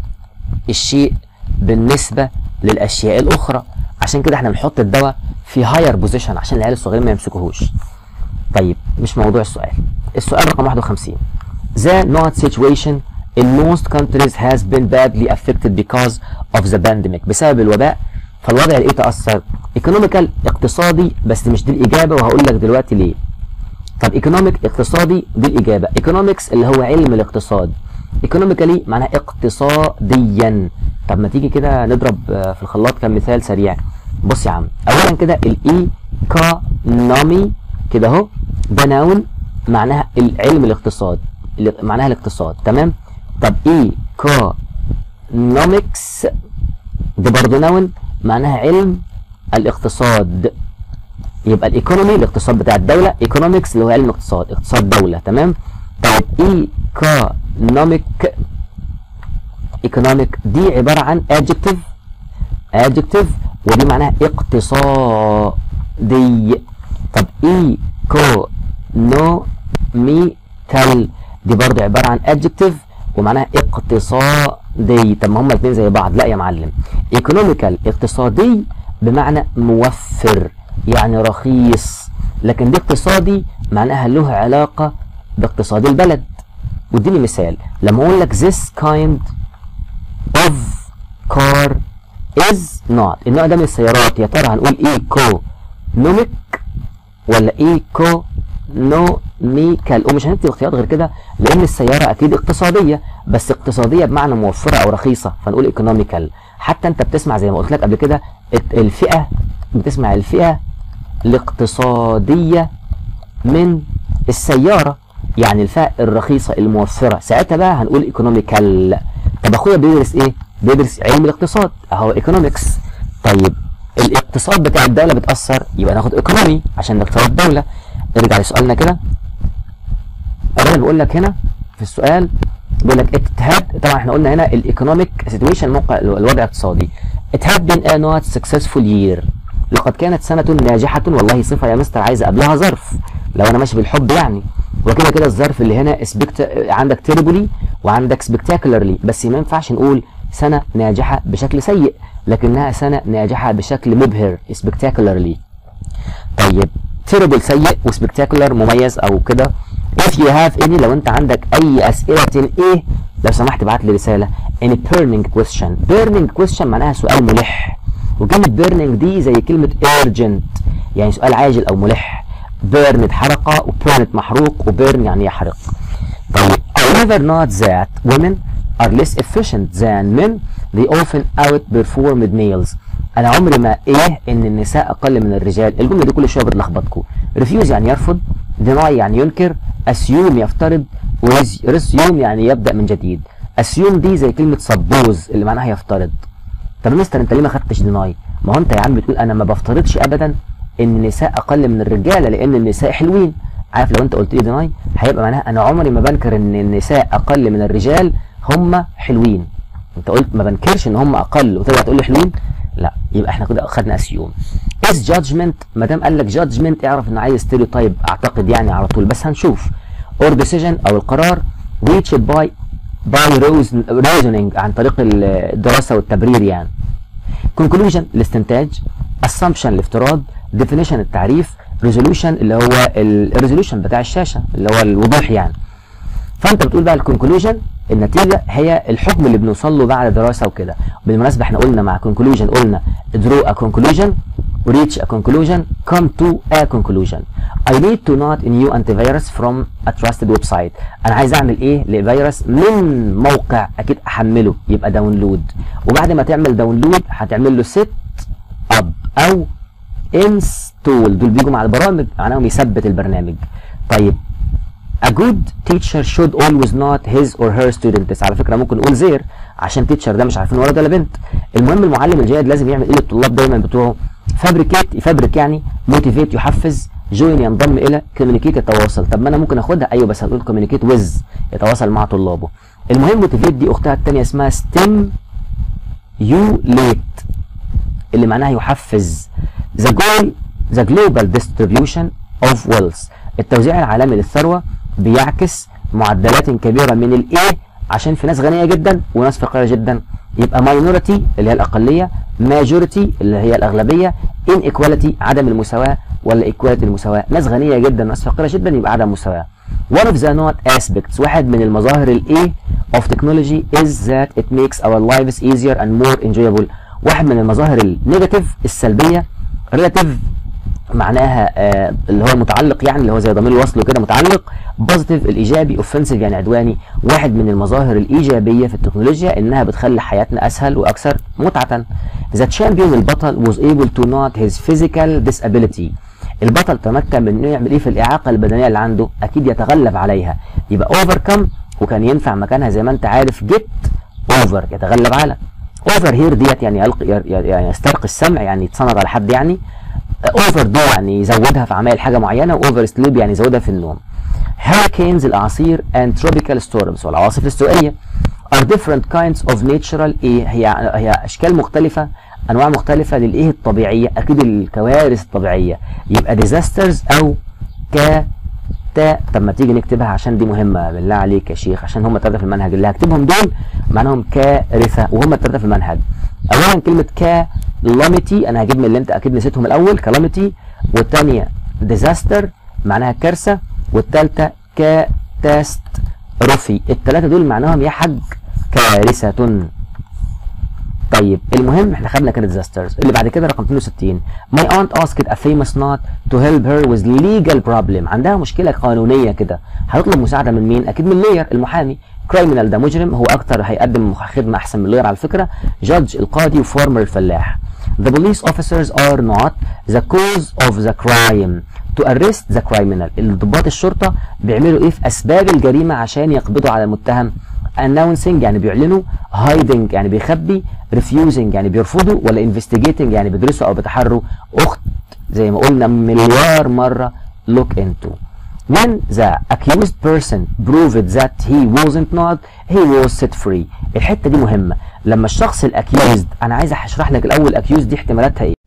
الشيء بالنسبه للاشياء الاخرى عشان كده احنا بنحط الدواء في هاير بوزيشن عشان العيال الصغيرين ما يمسكوهوش طيب مش موضوع السؤال السؤال رقم 51 The not situation in most countries has been badly affected because of the pandemic بسبب الوباء فالوضع الايه تاثر ايكونوميكال اقتصادي بس مش دي الاجابه وهقول لك دلوقتي ليه طب ايكونوميك اقتصادي دي الاجابه ايكونومكس اللي هو علم الاقتصاد ايكونوميكالي معناها اقتصاديا طب ما تيجي كده نضرب آه، في الخلاط كم مثال سريع بص يا عم اولا كده الايكونومي كده اهو ده ناون معناها العلم الاقتصاد اللي معناها الاقتصاد تمام طب ايكونومكس ده برضه ناون معناها علم الاقتصاد يبقى الايكونومي الاقتصاد بتاع الدوله ايكونومكس اللي هو علم الاقتصاد اقتصاد دوله تمام طيب ايكونوميك ايكونوميك دي عباره عن adjective adjective ودي معناها اقتصادي طب ايكونوميكال دي برضه عباره عن adjective ومعناها اقتصادي طب ما هما الاثنين زي بعض لا يا معلم ايكونوميكال اقتصادي بمعنى موفر يعني رخيص لكن ده اقتصادي معناها له علاقه باقتصاد البلد واديني مثال لما اقول لك this kind of car is not النوع ده من السيارات يا ترى هنقول ايكونوميك ولا ايكونوميكال ومش هنكتب اختيارات غير كده لان السياره اكيد اقتصاديه بس اقتصاديه بمعنى موفره او رخيصه فنقول ايكونوميكال حتى انت بتسمع زي ما قلت لك قبل كده الت- الفئه بتسمع الفئه الاقتصاديه من السياره يعني الفئه الرخيصه الموفره ساعتها بقى هنقول ايكونوميكال طب اخويا بيدرس ايه بيدرس علم الاقتصاد اهو ايكونومكس طيب الاقتصاد بتاع الدوله بتاثر يبقى ناخد ايكونومي عشان اقتصاد الدوله نرجع لسؤالنا كده الراجل بيقول لك هنا في السؤال بيقول لك it had طبعا احنا قلنا هنا الايكونوميك سيتويشن موقع الوضع الاقتصادي it had been a not successful year لقد كانت سنة ناجحة والله صفة يا مستر عايز قبلها ظرف لو انا ماشي بالحب يعني وكده كده الظرف اللي هنا سبكت... عندك تيربولي وعندك سبكتاكولارلي بس ما ينفعش نقول سنة ناجحة بشكل سيء لكنها سنة ناجحة بشكل مبهر سبكتاكولارلي طيب تيربل سيء وسبكتاكولار مميز او كده if you have any لو انت عندك اي اسئله ايه لو سمحت ابعت لي رساله in burning question burning question معناها سؤال ملح وكلمه burning دي زي كلمه urgent يعني سؤال عاجل او ملح burned حرقه وبurned محروق وبيرن يعني يحرق طيب I never not that women are less efficient than men they often outperformed males انا عمري ما ايه ان النساء اقل من الرجال الجمله دي كل شويه بتلخبطكم ريفيوز يعني يرفض ديناي يعني ينكر اسيوم يفترض وريسيوم يعني يبدا من جديد اسيوم دي زي كلمه سبوز اللي معناها يفترض طب يا مستر انت ليه ما خدتش ديناي ما هو انت يا عم بتقول انا ما بفترضش ابدا ان النساء اقل من الرجاله لان النساء حلوين عارف لو انت قلت لي ديناي هيبقى معناها انا عمري ما بنكر ان النساء اقل من الرجال هم حلوين انت قلت ما بنكرش ان هم اقل وترجع تقول لي حلوين لا يبقى احنا كده خدنا اسيوم اس جادجمنت ما دام قال لك جادجمنت اعرف انه عايز ستيريوتايب اعتقد يعني على طول بس هنشوف اور ديسيجن او القرار reached باي باي reasoning عن طريق الدراسه والتبرير يعني conclusion الاستنتاج assumption الافتراض definition التعريف resolution اللي هو الريزولوشن بتاع الشاشه اللي هو الوضوح يعني فانت بتقول بقى الكونكلوجن النتيجه هي الحكم اللي بنوصل له بعد دراسه وكده بالمناسبه احنا قلنا مع conclusion قلنا draw a conclusion reach a conclusion come to a conclusion I need to not a new antivirus from a trusted website انا عايز اعمل ايه لفيروس من موقع اكيد احمله يبقى داونلود وبعد ما تعمل داونلود هتعمل له set up او انستول دول بيجوا مع البرامج معناهم يثبت البرنامج طيب A good teacher should always not his or her students على فكرة ممكن نقول زير عشان teacher ده مش عارفين ولد ولا بنت المهم المعلم الجيد لازم يعمل ايه للطلاب دايما بتوعه فابريكيت يفبرك يعني موتيفيت يحفز جوين ينضم الى كوميونيكيت يتواصل طب ما انا ممكن اخدها ايوه بس هنقول كوميونيكيت ويز يتواصل مع طلابه المهم موتيفيت دي اختها الثانيه اسمها ستيم يو ليت اللي معناها يحفز the goal the global distribution of wealth التوزيع العالمي للثروة بيعكس معدلات كبيرة من الايه عشان في ناس غنية جدا وناس فقيرة جدا يبقى minority اللي هي الأقلية majority اللي هي الأغلبية inequality عدم المساواة ولا equality المساواة ناس غنية جدا وناس فقيرة جدا يبقى عدم مساواة one of the not aspects واحد من المظاهر الايه of technology is that it makes our lives easier and more enjoyable واحد من المظاهر النيجاتيف السلبية relative معناها آه اللي هو متعلق يعني اللي هو زي ضمير الوصل وكده متعلق بوزيتيف الايجابي اوفنسيف يعني عدواني واحد من المظاهر الايجابيه في التكنولوجيا انها بتخلي حياتنا اسهل واكثر متعه ذا تشامبيون البطل was able to not his physical disability البطل تمكن من انه يعمل ايه في الاعاقه البدنيه اللي عنده اكيد يتغلب عليها يبقى overcome وكان ينفع مكانها زي ما انت عارف get over يتغلب على اوفر هير ديت يعني يلقي يعني يسترقي السمع يعني يتصنع على حد يعني اوفر دو يعني يزودها في عمل حاجه معينه واوفر سليب يعني يزودها في النوم هurricanes الاعاصير and tropical storms والعواصف الاستوائيه are different kinds of natural ايه هي هي اشكال مختلفه انواع مختلفه للايه الطبيعيه اكيد الكوارث الطبيعيه يبقى disasters او ك تا طب ما تيجي نكتبها عشان دي مهمه بالله عليك يا شيخ عشان هم الثلاثه في المنهج اللي هكتبهم دول معناهم كارثه وهم الثلاثه في المنهج اولا كلمه كالاميتي انا هجيب من اللي انت اكيد نسيتهم الاول كالاميتي والثانيه ديزاستر معناها كارثه والثالثه كاتاستروفي الثلاثه دول معناهم يا حاج كارثه طيب المهم احنا خدنا كده ديزاسترز اللي بعد كده رقم 62 my aunt asked a famous knot to help her with legal problem عندها مشكله قانونيه كده هتطلب مساعده من مين اكيد من لير المحامي كريمنال ده مجرم هو اكتر هيقدم خدمه احسن من لير على فكره جادج القاضي وفورمر الفلاح the police officers are not the cause of the crime to arrest the criminal الضباط الشرطه بيعملوا ايه في اسباب الجريمه عشان يقبضوا على المتهم announcing يعني بيعلنوا hiding يعني بيخبي refusing يعني بيرفضوا ولا investigating يعني بيدرسوا او بيتحروا اخت زي ما قلنا مليار مره look into when the accused person proved that he wasn't not he was set free الحته دي مهمه لما الشخص الاكيوزد انا عايز اشرح لك الاول اكيوز دي احتمالاتها ايه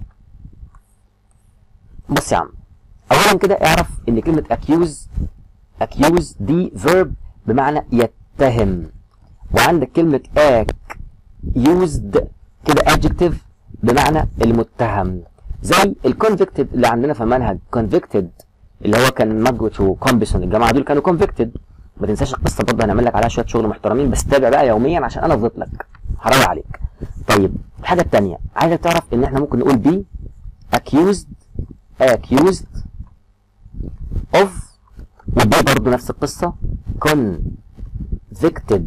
بص يا عم اولا كده اعرف ان كلمه accuse accuse دي verb بمعنى يتهم وعندك كلمة اك used كده adjective بمعنى المتهم زي الكونفكتد اللي عندنا في المنهج convicted اللي هو كان ماجوت وكومبسون الجماعة دول كانوا convicted ما تنساش القصة برضه هنعمل لك عليها شوية شغل محترمين بس تابع بقى يوميا عشان انا فضيت لك حرام عليك طيب الحاجة التانية عايزك تعرف ان احنا ممكن نقول بي accused accused of ودي برضه نفس القصة convicted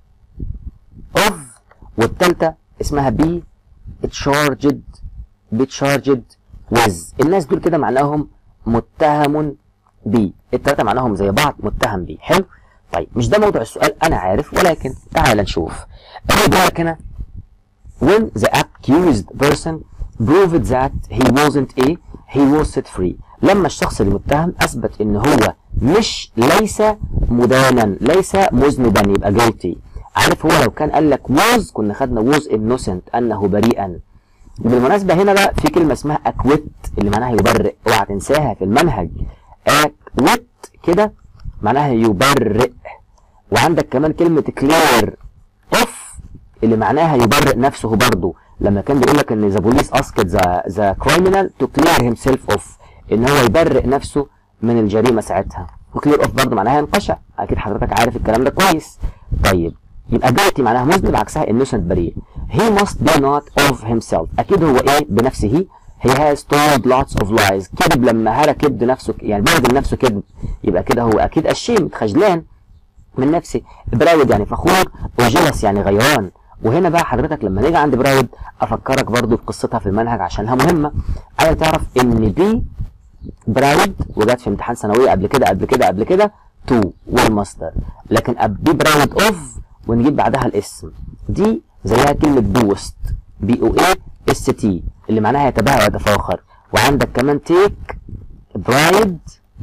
of والتالتة اسمها be charged be charged with الناس دول كده معناهم متهم بي التلاتة معناهم زي بعض متهم بيه حلو طيب مش ده موضوع السؤال انا عارف ولكن تعال نشوف اول بالك هنا when the accused person proved that he wasn't a he was set free لما الشخص المتهم اثبت ان هو مش ليس مدانا ليس مذنبا يبقى guilty عارف هو لو كان قال لك was كنا خدنا was innocent انه بريئا بالمناسبة هنا بقى في كلمة اسمها acquit اللي معناها يبرئ اوعى تنساها في المنهج acquit كده معناها يبرئ وعندك كمان كلمة clear off اللي معناها يبرئ نفسه برضه لما كان بيقول لك ان ذا بوليس اسكت ذا ذا كريمنال تو كلير هيم سيلف اوف ان هو يبرئ نفسه من الجريمه ساعتها وكلير اوف برضه معناها ينقشع اكيد حضرتك عارف الكلام ده كويس طيب يبقى جايتي معناها مذنب عكسها innocent بريء he must be not of himself اكيد هو ايه بنفسه he has told lots of lies كذب لما هرى كذب نفسه يعني بهدل نفسه كذب يبقى كده هو اكيد ashamed خجلان من نفسه براود يعني فخور وجلس يعني غيران وهنا بقى حضرتك لما نيجي عند براود افكرك برضو بقصتها في المنهج عشانها مهمه عايز تعرف ان دي براود وجت في امتحان ثانويه قبل كده قبل كده قبل كده تو والماستر لكن دي براود اوف ونجيب بعدها الاسم دي زيها كلمه بوست بي او اي اس تي اللي معناها يتباهى ويتفاخر وعندك كمان تيك برايد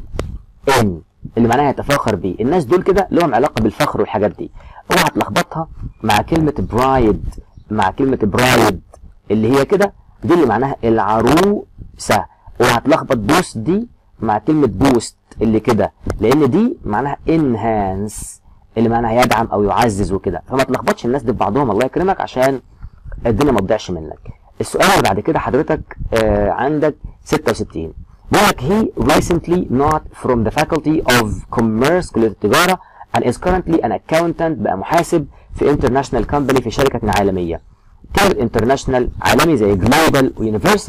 ان اللي معناها يتفاخر بيه الناس دول كده لهم علاقه بالفخر والحاجات دي اوعى تلخبطها مع كلمه برايد مع كلمه برايد اللي هي كده دي اللي معناها العروسه اوعى تلخبط بوست دي مع كلمه بوست اللي كده لان دي معناها انهانس اللي معناها يدعم او يعزز وكده فما تلخبطش الناس دي ببعضهم الله يكرمك عشان الدنيا ما تضيعش منك السؤال اللي بعد كده حضرتك آه عندك 66 بيقول لك he recently not from the faculty of commerce كلية التجارة and is currently an accountant بقى محاسب في international company في شركة عالمية كلمة international عالمي زي global وuniversal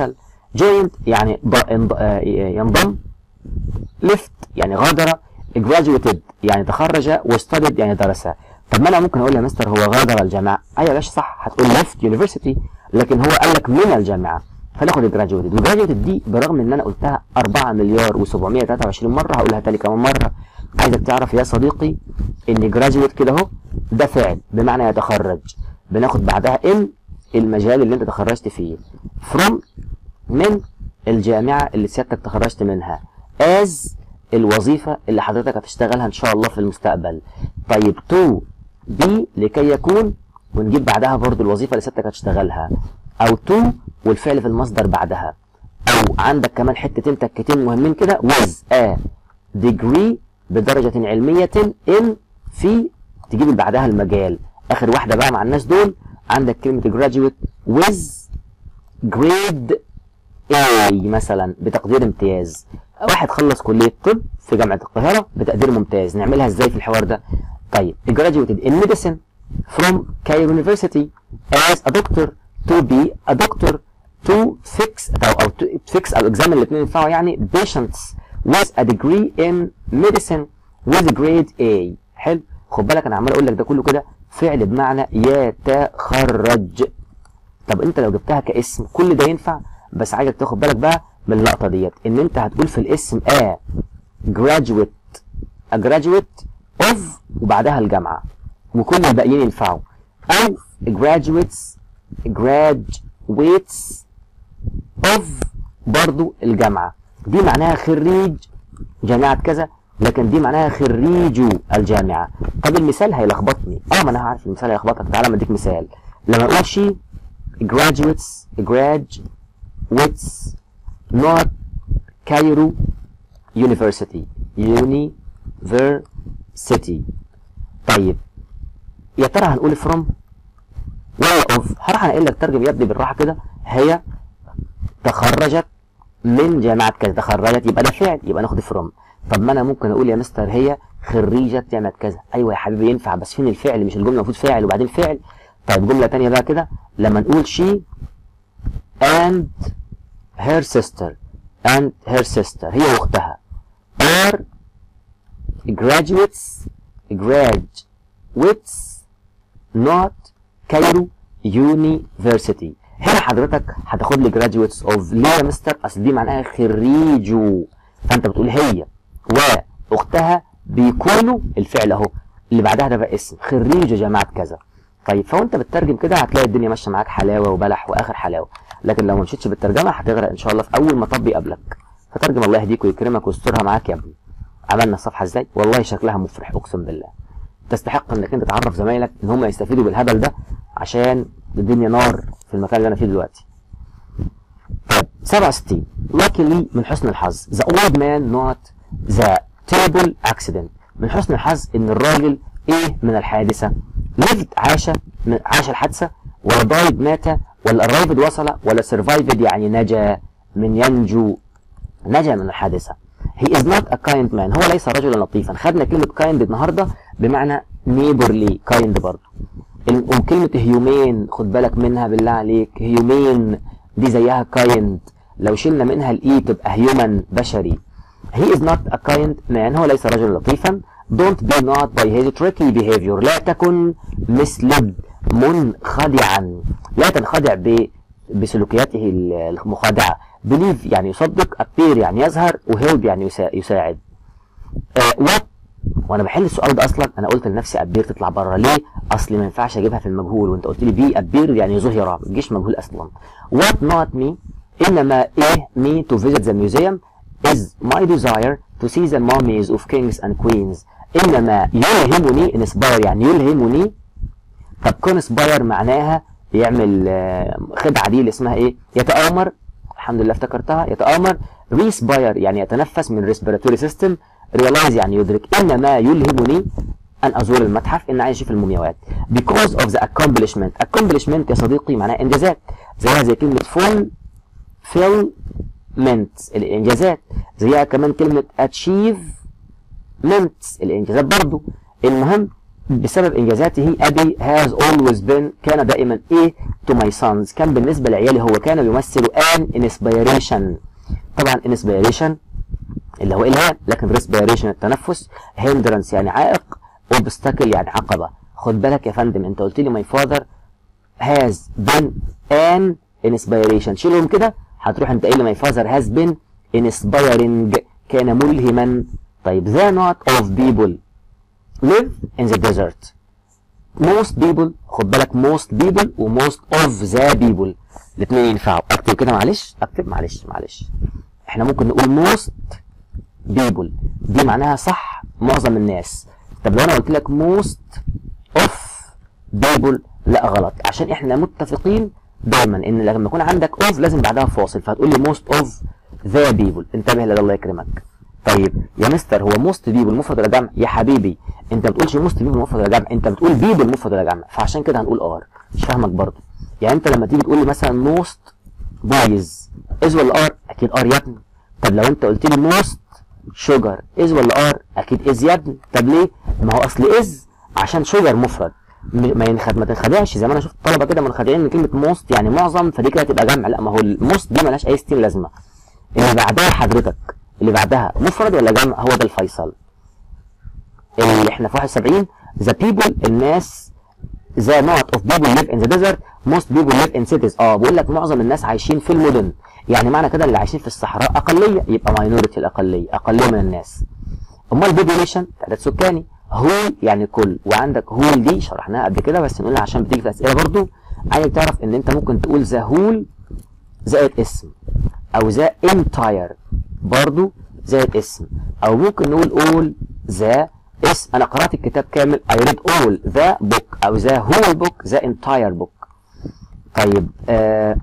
joined يعني ينضم left يعني غادر graduated يعني تخرج وstudied يعني درس طب ما انا ممكن اقول يا مستر هو غادر الجامعه ايوه يا باشا صح هتقول left university لكن هو قال لك من الجامعه فناخد الجراجويتد والجراجويتد دي برغم ان انا قلتها 4 مليار و723 مره هقولها تاني كمان مره عايزك تعرف يا صديقي ان جراجويت كده اهو ده فعل بمعنى يتخرج بناخد بعدها ان المجال اللي انت تخرجت فيه from من الجامعه اللي سيادتك تخرجت منها as الوظيفه اللي حضرتك هتشتغلها ان شاء الله في المستقبل طيب to be لكي يكون ونجيب بعدها برضو الوظيفه اللي سيادتك هتشتغلها او to والفعل في المصدر بعدها او عندك كمان حتتين تكتين مهمين كده with a degree بدرجة علمية in في تجيب اللي بعدها المجال اخر واحدة بقى مع الناس دول عندك كلمة graduate with grade A مثلا بتقدير امتياز واحد خلص كلية طب في جامعة القاهرة بتقدير ممتاز نعملها ازاي في الحوار ده طيب graduated in medicine from Cairo University as a doctor to be a doctor to fix أو, أو to fix أو examine الاثنين ينفعوا يعني patients with a degree in medicine with grade A حلو خد بالك أنا عمال أقول لك ده كله كده فعل بمعنى يتخرج طب أنت لو جبتها كاسم كل ده ينفع بس عايزك تاخد بالك بقى من اللقطة ديت إن أنت هتقول في الاسم a graduate a graduate of وبعدها الجامعة وكل الباقيين ينفعوا أو graduates graduates of برضو الجامعة دي معناها خريج جامعة كذا لكن دي معناها خريجو الجامعة طب المثال هيلخبطني اه ما انا عارف المثال هيلخبطك تعالى ما اديك مثال لما اقول شي graduates graduates not Cairo University University طيب يا ترى هنقول from ولا of هروح انا قايل لك ترجم يا ابني بالراحه كده هي تخرجت من جامعه كذا تخرجت يبقى ده فعل يبقى ناخد from طب ما انا ممكن اقول يا مستر هي خريجه جامعه كذا ايوه يا حبيبي ينفع بس فين الفعل مش الجمله المفروض فاعل وبعدين فعل طيب جمله ثانيه بقى كده لما نقول she and her sister and her sister هي واختها are graduates graduates not Cairo University هنا حضرتك هتاخد لي graduates of ليه يا مستر اصل دي معناها خريجو فانت بتقول هي واختها بيكونوا الفعل اهو اللي بعدها ده بقى اسم خريج جامعه كذا طيب فوانت بتترجم كده هتلاقي الدنيا ماشيه معاك حلاوه وبلح واخر حلاوه لكن لو ما مشيتش بالترجمه هتغرق ان شاء الله في اول مطب يقابلك فترجم الله يهديك ويكرمك ويسترها معاك يا ابني عملنا الصفحه ازاي والله شكلها مفرح اقسم بالله تستحق انك انت تعرف زمايلك ان هم يستفيدوا بالهبل ده عشان الدنيا نار في المكان اللي انا فيه دلوقتي طيب 67 luckily من حسن الحظ the old man not the terrible accident من حسن الحظ ان الراجل ايه من الحادثه lived عاش عاش الحادثه ولا died مات ولا arrived وصل ولا survived يعني نجا من ينجو نجا من الحادثه he is not a kind man هو ليس رجلا لطيفا خدنا كلمه kind النهارده بمعنى neighborly kind برضه وكلمة هيومين خد بالك منها بالله عليك هيومين دي زيها كايند لو شلنا منها الاي تبقى هيومن بشري he is not a kind man هو ليس رجلا لطيفا don't be not by his tricky behavior لا تكن مسلب منخدعا لا تنخدع ب بسلوكياته المخادعة believe يعني يصدق appear يعني يظهر وhelp يعني يساعد uh, what وانا بحل السؤال ده اصلا انا قلت لنفسي ابير تطلع بره ليه اصلي ما ينفعش اجيبها في المجهول وانت قلت لي بي ابير يعني ظهر ما تجيش مجهول اصلا what not me انما ايه me to visit the museum is my desire to see the mummies of kings and queens انما يلهمني انسباير يعني يلهمني طب كونسباير معناها يعمل خدعه دي اللي اسمها ايه يتآمر الحمد لله افتكرتها يتآمر ريسباير يعني يتنفس من ريسبيراتوري سيستم ريلايز يعني يدرك ان ما يلهمني ان ازور المتحف ان عايز اشوف المومياوات because of the accomplishment accomplishment يا صديقي معناها انجازات زيها زي كلمه فول fulfillment الانجازات زيها كمان كلمه achievement الانجازات برضو المهم بسبب انجازاته ابي has always been كان دائما ايه to my sons كان بالنسبة لعيالي هو كانوا بيمثلوا an inspiration طبعا inspiration اللي هو إلهام لكن respiration التنفس hindrance يعني عائق obstacle يعني عقبة خد بالك يا فندم انت قلت لي my father has been an inspiration شيلهم كده هتروح انت قايل لي my father has been inspiring كان ملهما طيب the not of people live in the desert most people خد بالك most people و most of the people الاثنين ينفعوا اكتب كده معلش اكتب معلش معلش احنا ممكن نقول most people دي معناها صح معظم الناس طب لو انا قلت لك most of people لا غلط عشان احنا متفقين دايما ان لما يكون عندك of لازم بعدها فاصل فهتقول لي most of the people انتبه لده الله يكرمك طيب يا مستر هو موست بيبل مفرد ولا جمع يا حبيبي انت ما بتقولش موست بيبل مفرد ولا جمع انت بتقول بيبل مفرد ولا جمع فعشان كده هنقول ار مش فاهمك برضه يعني انت لما تيجي تقول لي مثلا موست بويز از ولا ار اكيد ار يا ابني طب لو انت قلت لي موست شوجر از ولا ار اكيد از يا ابني طب ليه ما هو اصل از عشان شوجر مفرد م- ما ينخد ما تنخدعش زي ما انا شفت طلبه كده منخدعين من كلمه موست يعني معظم فدي كده تبقى جمع لا ما هو الموست دي ملهاش اي ستين لازمه اللي بعدها حضرتك اللي بعدها مفرد ولا جمع هو ده الفيصل اللي احنا في 71 the people الناس the not of people live in the desert most people live in cities اه بقول لك معظم الناس عايشين في المدن يعني معنى كده اللي عايشين في الصحراء اقليه يبقى minority الاقليه اقليه من الناس امال population تعداد سكاني هول يعني كل وعندك هول دي شرحناها قبل كده بس نقولها عشان بتيجي في اسئله برضو عايز تعرف ان انت ممكن تقول ذا هول زائد اسم او ذا entire برضو زائد اسم او ممكن نقول all ذا اسم انا قرات الكتاب كامل I read all the book او ذا whole book ذا entire book طيب آه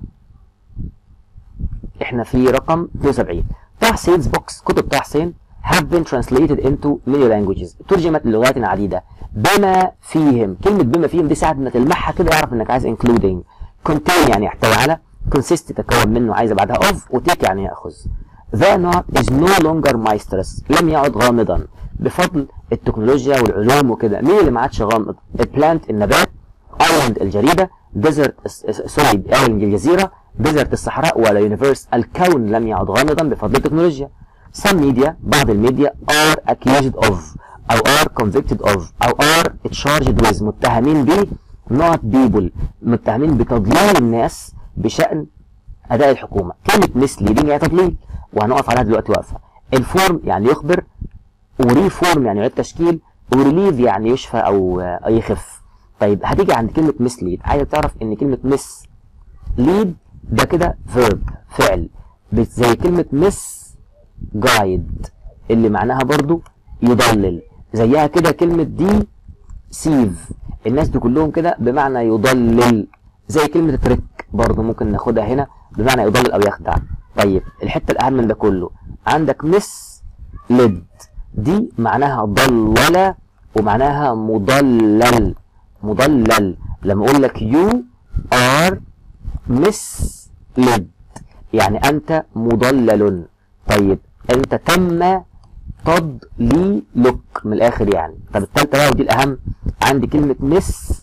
احنا في رقم 72 طه حسين's books كتب طه حسين have been translated into many languages ترجمت للغات عديدة بما فيهم كلمة بما فيهم دي ساعة ما تلمحها كده يعرف انك عايز including contain يعني يحتوي على consist تتكون منه عايزة بعدها of وتيك يعني يأخذ The not is no longer mistress لم يعد غامضا بفضل التكنولوجيا والعلوم وكده مين اللي ما عادش غامض البلانت النبات ايلاند الجريدة ديزرت سوري ايلاند الجزيرة ديزرت الصحراء ولا يونيفرس الكون لم يعد غامضا بفضل التكنولوجيا some media بعض الميديا are accused of أو are convicted of أو are charged with متهمين ب not people متهمين بتضليل الناس بشأن أداء الحكومة كلمة misleading يعني تضليل وهنقف عليها دلوقتي وقفة inform يعني يخبر وريفورم يعني يعيد تشكيل وريليف يعني يشفى أو أو يخف طيب هتيجي عند كلمة mislead عايز تعرف إن كلمة miss lead ده كده verb فعل بت- زي كلمة miss جايد اللي معناها برضو يضلل زيها كده كلمة دي سيف الناس دي كلهم كده بمعنى يضلل زي كلمة تريك برضو ممكن ناخدها هنا بمعنى يضلل أو يخدع طيب الحتة الأهم من ده كله عندك مس لد دي معناها ضلل ومعناها مضلل مضلل لما أقول لك you are misled يعني أنت مضلل طيب أنت تم تضليلك من الآخر يعني طب التالتة بقى ودي الأهم عندي كلمة مس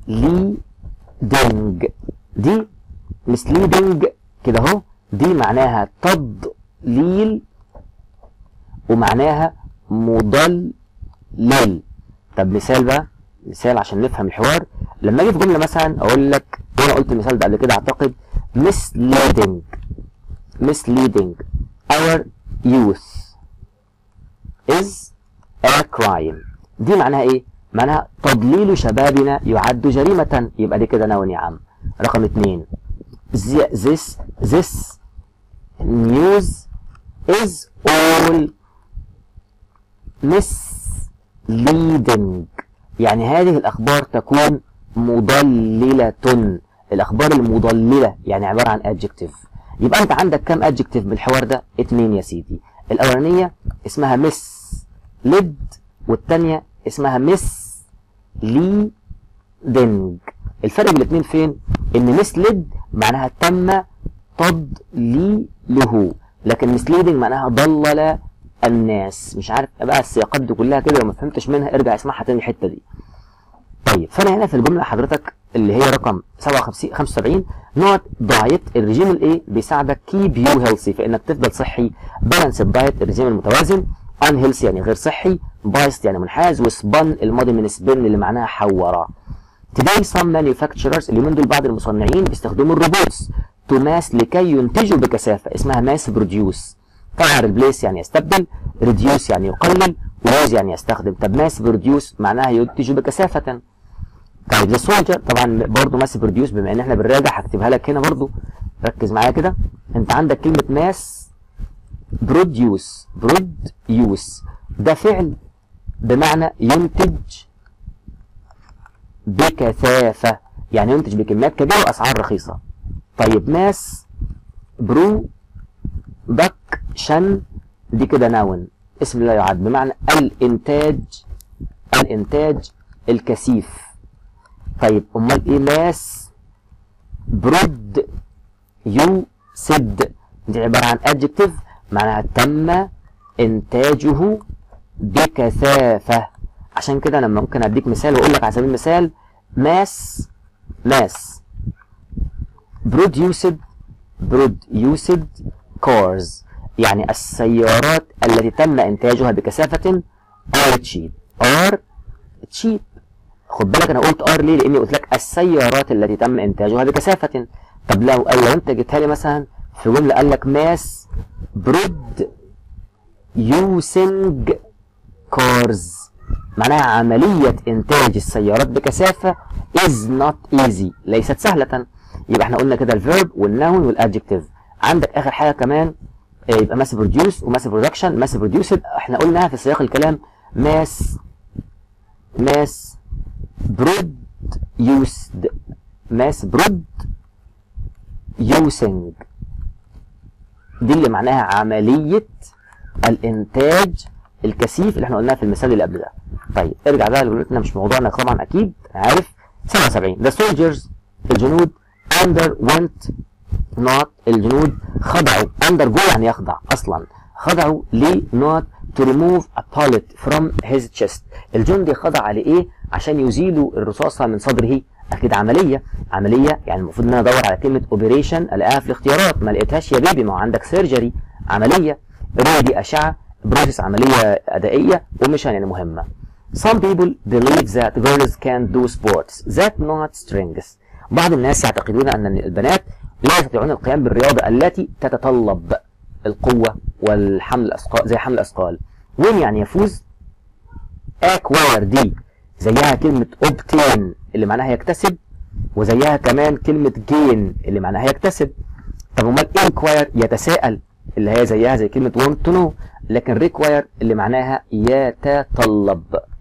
ليدنج دي misleading كده اهو دي معناها تضليل ومعناها مضلل طب مثال بقى مثال عشان نفهم الحوار لما اجي في جمله مثلا اقول لك وانا قلت المثال ده قبل كده اعتقد misleading misleading our youth is a crime دي معناها ايه معناها تضليل شبابنا يعد جريمة يبقى دي كده نون يا عم رقم اتنين Th- this this news is all misleading يعني هذه الأخبار تكون مضللة الأخبار المضللة يعني عبارة عن adjective يبقى أنت عندك كم adjective بالحوار ده؟ اتنين يا سيدي الأولانية اسمها miss ليد والتانية اسمها مس ليدنج الفرق بين الاثنين فين ان مسلد معناها تم تضليله لكن مسليدنج معناها ضلل الناس مش عارف بقى السياقات دي كلها كده لو ما فهمتش منها ارجع اسمعها تاني الحته دي طيب فانا هنا في الجمله حضرتك اللي هي رقم 57 75 نوت دايت الرجيم الايه بيساعدك كيب يو هيلثي في انك تفضل صحي بالانس دايت الرجيم المتوازن ان هيلثي يعني غير صحي بايست يعني منحاز وسبن الماضي من سبن اللي معناها حورة Today some manufacturers اليومين دول بعض المصنعين بيستخدموا الروبوتس تو ماس لكي ينتجوا بكثافة اسمها ماس بروديوس طبعا ريبليس يعني يستبدل ريديوس يعني يقلل ويوز يعني يستخدم طب ماس بروديوس معناها ينتج بكثافة طيب ذا سولجر طبعا برضه ماس بروديوس بما ان احنا بنراجع هكتبها لك هنا برضه ركز معايا كده انت عندك كلمة ماس بروديوس بروديوس ده فعل بمعنى ينتج بكثافة يعني ينتج بكميات كبيرة وأسعار رخيصة طيب ماس برو دك شن دي كده ناون اسم لا يعد بمعنى الإنتاج الإنتاج الكثيف طيب أمال إيه ماس برود يو سد دي عبارة عن adjective معناها تم إنتاجه بكثافة عشان كده انا ممكن اديك مثال واقول لك على سبيل المثال ماس ماس produced produced cars يعني السيارات التي تم انتاجها بكثافة are cheap are cheap خد بالك انا قلت ار ليه لاني قلت لك السيارات التي تم انتاجها بكثافة طب لو لو انت جبتها لي مثلا في جملة قال لك ماس برود using cars معناها عملية إنتاج السيارات بكثافة is not easy ليست سهلة يبقى احنا قلنا كده الفيرب والنون والادجكتيف عندك آخر حاجة كمان يبقى ماس بروديوس وماس برودكشن ماس بروديوسد احنا قلناها في سياق الكلام ماس ماس برود يوسد ماس برود يوسنج دي اللي معناها عملية الإنتاج الكثيف اللي احنا قلناها في المثال اللي قبل ده طيب ارجع بقى لجملتنا مش موضوعنا طبعا اكيد عارف 77 the soldiers الجنود underwent not الجنود خضعوا undergo يعني يخضع اصلا خضعوا ليه not to remove a bullet from his chest الجندي خضع لايه عشان يزيلوا الرصاصة من صدره اكيد عملية عملية يعني المفروض ان انا ادور على كلمة اوبريشن الاقيها في الاختيارات ما لقيتهاش يا بيبي ما هو عندك سيرجري عملية دي اشعة بروسيس عملية أدائية ومش يعني مهمة. Some people believe that girls can do sports that not strengths. بعض الناس يعتقدون أن البنات لا يستطيعون القيام بالرياضة التي تتطلب القوة والحمل الأثقال زي حمل الأثقال. وين يعني يفوز؟ acquire دي زيها كلمة obtain اللي معناها يكتسب وزيها كمان كلمة gain اللي معناها يكتسب. طب امال inquire يتساءل اللي هي زيها زي كلمة want to know لكن require اللي معناها يتطلب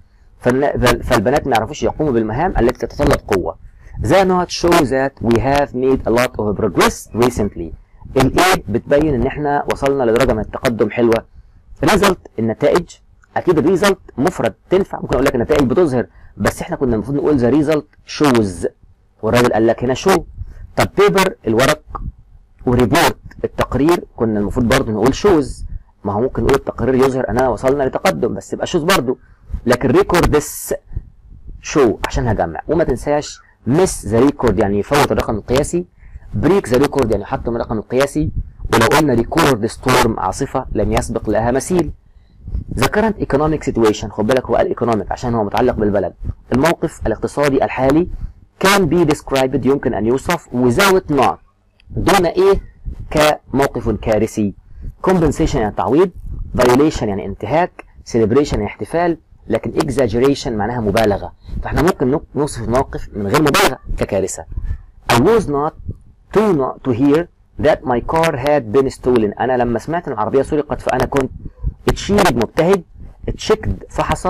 فالبنات ما يعرفوش يقوموا بالمهام التي تتطلب قوة The note shows that we have made a lot of progress recently الايه بتبين ان احنا وصلنا لدرجة من التقدم حلوة result النتائج اكيد result مفرد تنفع ممكن اقول لك النتائج بتظهر بس احنا كنا المفروض نقول the result shows والراجل قال لك هنا show طب paper الورق وريبورت التقرير كنا المفروض برضه نقول شوز ما هو ممكن نقول التقرير يظهر اننا وصلنا لتقدم بس يبقى شوز برضه لكن ريكوردس شو عشان هجمع وما تنساش مس ذا ريكورد يعني يفوت الرقم القياسي بريك ذا ريكورد يعني يحطم الرقم القياسي ولو قلنا ريكورد ستورم عاصفه لم يسبق لها مثيل The current economic situation خد بالك هو قال ايكونوميك عشان هو متعلق بالبلد الموقف الاقتصادي الحالي can be described يمكن ان يوصف without not دون ايه كموقف كارثي compensation يعني تعويض violation يعني انتهاك celebration يعني احتفال لكن exaggeration معناها مبالغة فاحنا ممكن نوصف الموقف من غير مبالغة ككارثة I was not to not to hear that my car had been stolen أنا لما سمعت ان العربية سرقت فأنا كنت اتشيرد مبتهج اتشكد فحص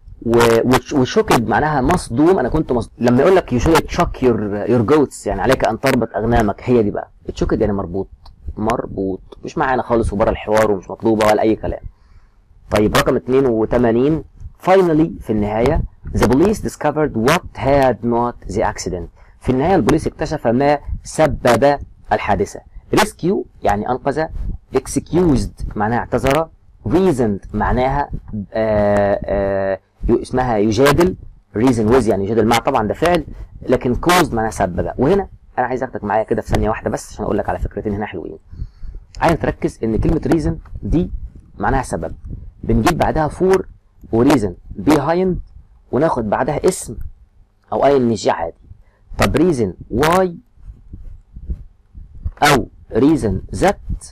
وشكد معناها مصدوم انا كنت مصدوم لما يقول لك يو شود تشك يور يور جوتس يعني عليك ان تربط اغنامك هي دي بقى اتشكد يعني مربوط مربوط مش معانا خالص وبره الحوار ومش مطلوبه ولا اي كلام طيب رقم 82 finally في النهايه the police discovered what had not the accident في النهايه البوليس اكتشف ما سبب الحادثه rescue يعني انقذ excused معناها اعتذر reasoned معناها آآ آآ اسمها يجادل reason with يعني يجادل مع طبعا ده فعل لكن caused معناها سبب بقى وهنا انا عايز اخدك معايا كده في ثانيه واحده بس عشان اقول لك على فكرتين هنا حلوين عايز تركز ان كلمه reason دي معناها سبب بنجيب بعدها for وريزن behind وناخد بعدها اسم او اي ان جي عادي طب reason why او reason that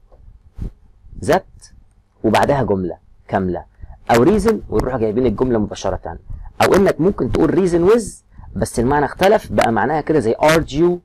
that وبعدها جمله كامله او reason ونروح جايبين الجمله مباشره او انك ممكن تقول reason with بس المعنى اختلف بقى معناها كده زي argue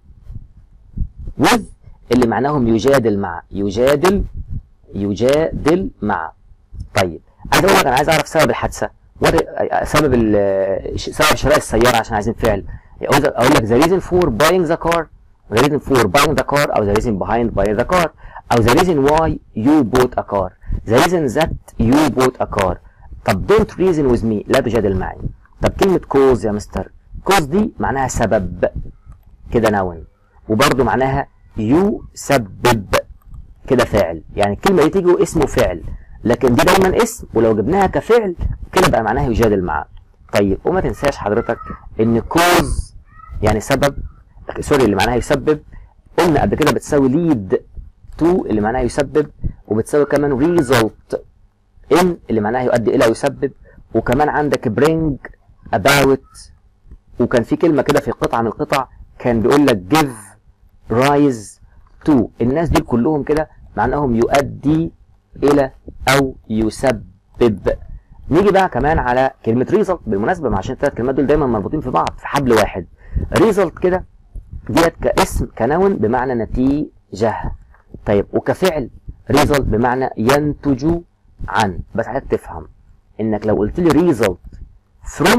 with اللي معناهم يجادل مع يجادل يجادل مع طيب عايز اقول لك انا عايز اعرف سبب الحادثه what- سبب ال- سبب شراء السياره عشان عايزين فعل اقول اقول لك the reason for buying the car the reason for buying the car او the reason behind buying the car او the reason why you bought a car the reason that you bought a car طب don't reason with me لا تجادل معي طب كلمة cause يا مستر cause دي معناها سبب كده نون وبرضه معناها يسبب كده فاعل يعني الكلمة دي تيجي اسمه فعل لكن دي دايما اسم ولو جبناها كفعل كده بقى معناها يجادل معاه طيب وما تنساش حضرتك ان كوز يعني سبب سوري اللي معناها يسبب قلنا قبل كده بتساوي ليد تو اللي معناها يسبب وبتساوي كمان ريزلت ان اللي معناها يؤدي الى يسبب وكمان عندك bring about وكان في كلمة كده في قطعة من القطع كان بيقول لك give rise to الناس دول كلهم كده معناهم يؤدي الى او يسبب نيجي بقى كمان على كلمة ريزلت بالمناسبة مع عشان الثلاث كلمات دول دايما مربوطين في بعض في حبل واحد ريزلت كده ديت كاسم كنون بمعنى نتيجة طيب وكفعل ريزلت بمعنى ينتج عن بس عايزك تفهم انك لو قلت لي ريزلت from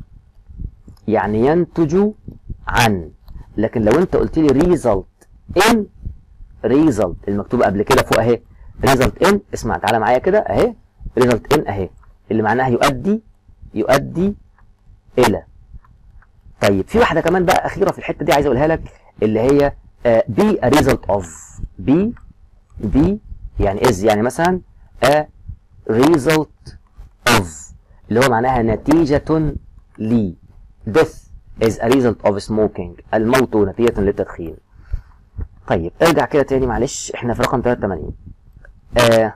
يعني ينتج عن لكن لو انت قلت لي ريزلت in ريزلت المكتوبه قبل كده فوق اهي ريزلت ان اسمع تعالى معايا كده اهي ريزلت ان اهي اللي معناها يؤدي يؤدي الى طيب في واحده كمان بقى اخيره في الحته دي عايز اقولها لك اللي هي بي a result of بي بي يعني از يعني مثلا a result of اللي هو معناها نتيجة لي death is a result of smoking الموت نتيجة للتدخين طيب ارجع كده تاني معلش احنا في رقم 83 آه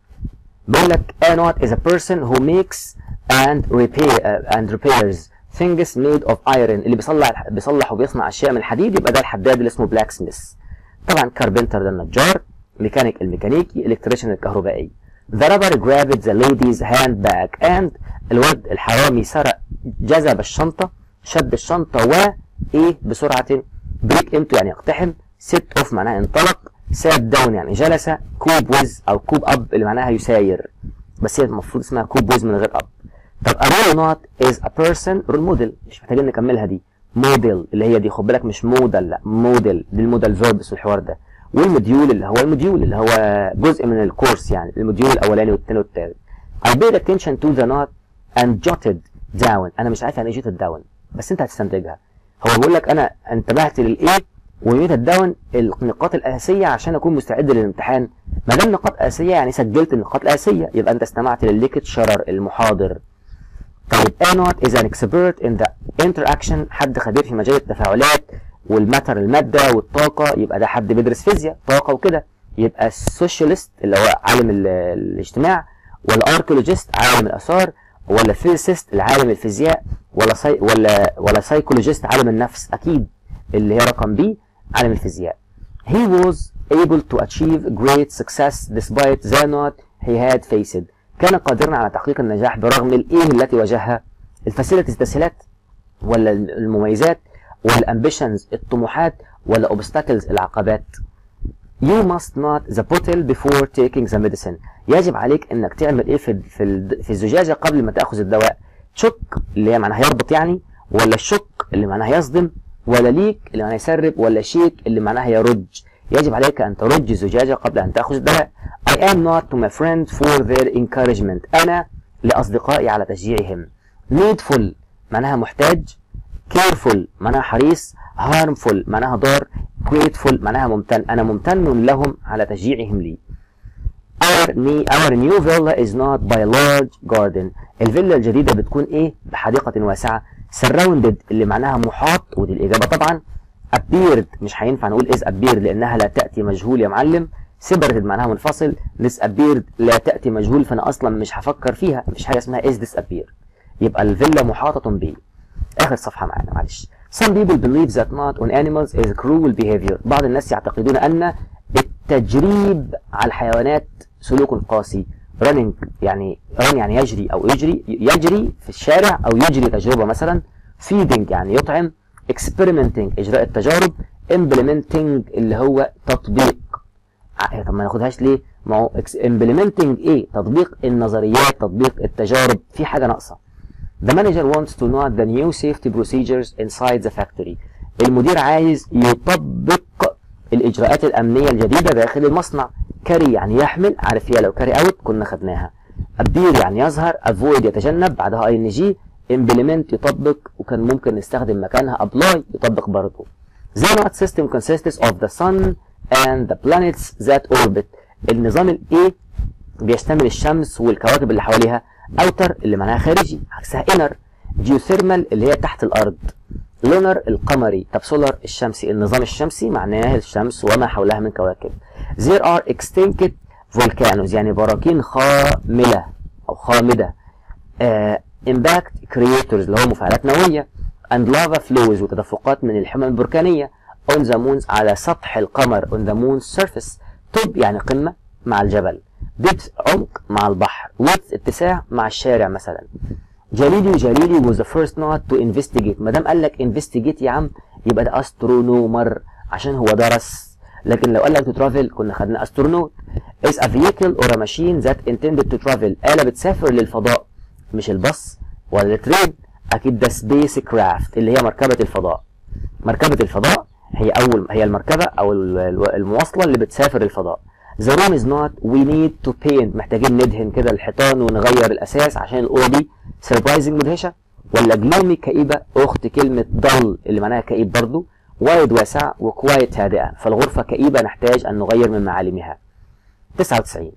بيقول لك a not is a person who makes and repair uh, and repairs things made of iron اللي بيصلح بيصلح وبيصنع اشياء من الحديد يبقى ده الحداد اللي اسمه بلاك سميث طبعا كاربنتر ده النجار ميكانيك الميكانيكي الكتريشن الكهربائي The robber grabbed the lady's handbag and الواد الحرامي سرق جذب الشنطة شد الشنطة و ايه بسرعة بريك انتو يعني يقتحم set off معناها انطلق sat down يعني جلس كوب ويز او كوب اب اللي معناها يساير بس هي المفروض اسمها كوب ويز من غير اب طب a role not is a person role model مش محتاجين نكملها دي موديل اللي هي دي خد بالك مش موديل لا موديل دي الموديل فيربس والحوار ده والموديول اللي هو الموديول اللي هو جزء من الكورس يعني الموديول الاولاني والثاني والثالث I paid attention to the note and jotted down انا مش عارف يعني ايه jotted down بس انت هتستنتجها هو بيقول لك انا انتبهت للايه وجوتد داون النقاط الاساسيه عشان اكون مستعد للامتحان ما دام نقاط اساسيه يعني سجلت النقاط الاساسيه يبقى انت استمعت للليكتشرر المحاضر طيب انوت از ان اكسبيرت ان ذا انتراكشن حد خبير في مجال التفاعلات والماتر الماده والطاقه يبقى ده حد بيدرس فيزياء طاقه وكده يبقى السوشيالست اللي هو عالم ال- الاجتماع ولا اركيولوجيست عالم الاثار ولا فيزيست العالم الفيزياء ولا ساي ولا ولا سايكولوجيست عالم النفس اكيد اللي هي رقم بي عالم الفيزياء he was able to achieve great success despite the not he had faced كان قادرا على تحقيق النجاح برغم الايه التي واجهها الفاسيلتيز تسهيلات ولا المميزات ولا الامبيشنز الطموحات ولا obstacles العقبات You must not the bottle before taking the medicine. يجب عليك انك تعمل ايه في في الد- في الزجاجه قبل ما تاخذ الدواء. شك اللي هي معناها يربط يعني ولا الشك اللي معناها يصدم ولا ليك اللي معناها يسرب ولا شيك اللي معناها يرج. يجب عليك ان ترج الزجاجه قبل ان تاخذ الدواء. I am not to my friend for their encouragement. انا لاصدقائي على تشجيعهم. Needful معناها محتاج careful معناها حريص harmful معناها ضار grateful معناها ممتن أنا ممتن لهم على تشجيعهم لي our, ne- our new villa is not by a large garden الفيلا الجديدة بتكون ايه بحديقة واسعة surrounded اللي معناها محاط ودي الإجابة طبعا appeared مش هينفع نقول is appeared لأنها لا تأتي مجهول يا معلم separated معناها منفصل disappeared لا تأتي مجهول فأنا أصلا مش هفكر فيها مفيش حاجة اسمها is disappeared يبقى الفيلا محاطة ب آخر صفحة معانا معلش Some people believe that not on animals is cruel behavior بعض الناس يعتقدون أن التجريب على الحيوانات سلوك قاسي running يعني run يعني يجري أو يجري يجري في الشارع أو يجري تجربة مثلا feeding يعني يطعم experimenting إجراء التجارب implementing اللي هو تطبيق ع- طب ما ناخدهاش ليه؟ ما هو implementing ايه؟ تطبيق النظريات تطبيق التجارب في حاجة ناقصة The manager wants to know the new safety procedures inside the factory. المدير عايز يطبق الإجراءات الأمنية الجديدة داخل المصنع. carry يعني يحمل عارف هي لو carry out كنا خدناها. appear يعني يظهر avoid يتجنب بعدها ing implement يطبق وكان ممكن نستخدم مكانها apply يطبق برضه. The not system consists of the sun and the planets that orbit. النظام الايه بيشتمل الشمس والكواكب اللي حواليها اوتر اللي معناها خارجي عكسها انر جيوثيرمال اللي هي تحت الارض لونر القمري طب سولار الشمسي النظام الشمسي معناه الشمس وما حولها من كواكب there are extinct volcanoes يعني براكين خاملة او خامدة آه impact creators اللي هو مفاعلات نووية and lava flows وتدفقات من الحمم البركانية on the moon على سطح القمر on the moon's surface top يعني قمة مع الجبل depth عمق مع البحر width اتساع مع الشارع مثلا جاليليو جاليلي was the first not to investigate ما دام قال لك investigate يا عم يبقى ده astronomer عشان هو درس لكن لو قال لك to travel كنا خدنا astronaut is a vehicle or a machine that intended to travel آلة بتسافر للفضاء مش الباص ولا الترين اكيد ده سبيس كرافت اللي هي مركبة الفضاء مركبة الفضاء هي اول هي المركبة او ال- ال- المواصلة اللي بتسافر الفضاء The room is not we need to paint محتاجين ندهن كده الحيطان ونغير الاساس عشان الاوضه دي surprising مدهشه ولا gloomy كئيبه اخت كلمه dull اللي معناها كئيب برضو وايد واسع وكوايت هادئه فالغرفه كئيبه نحتاج ان نغير من معالمها 99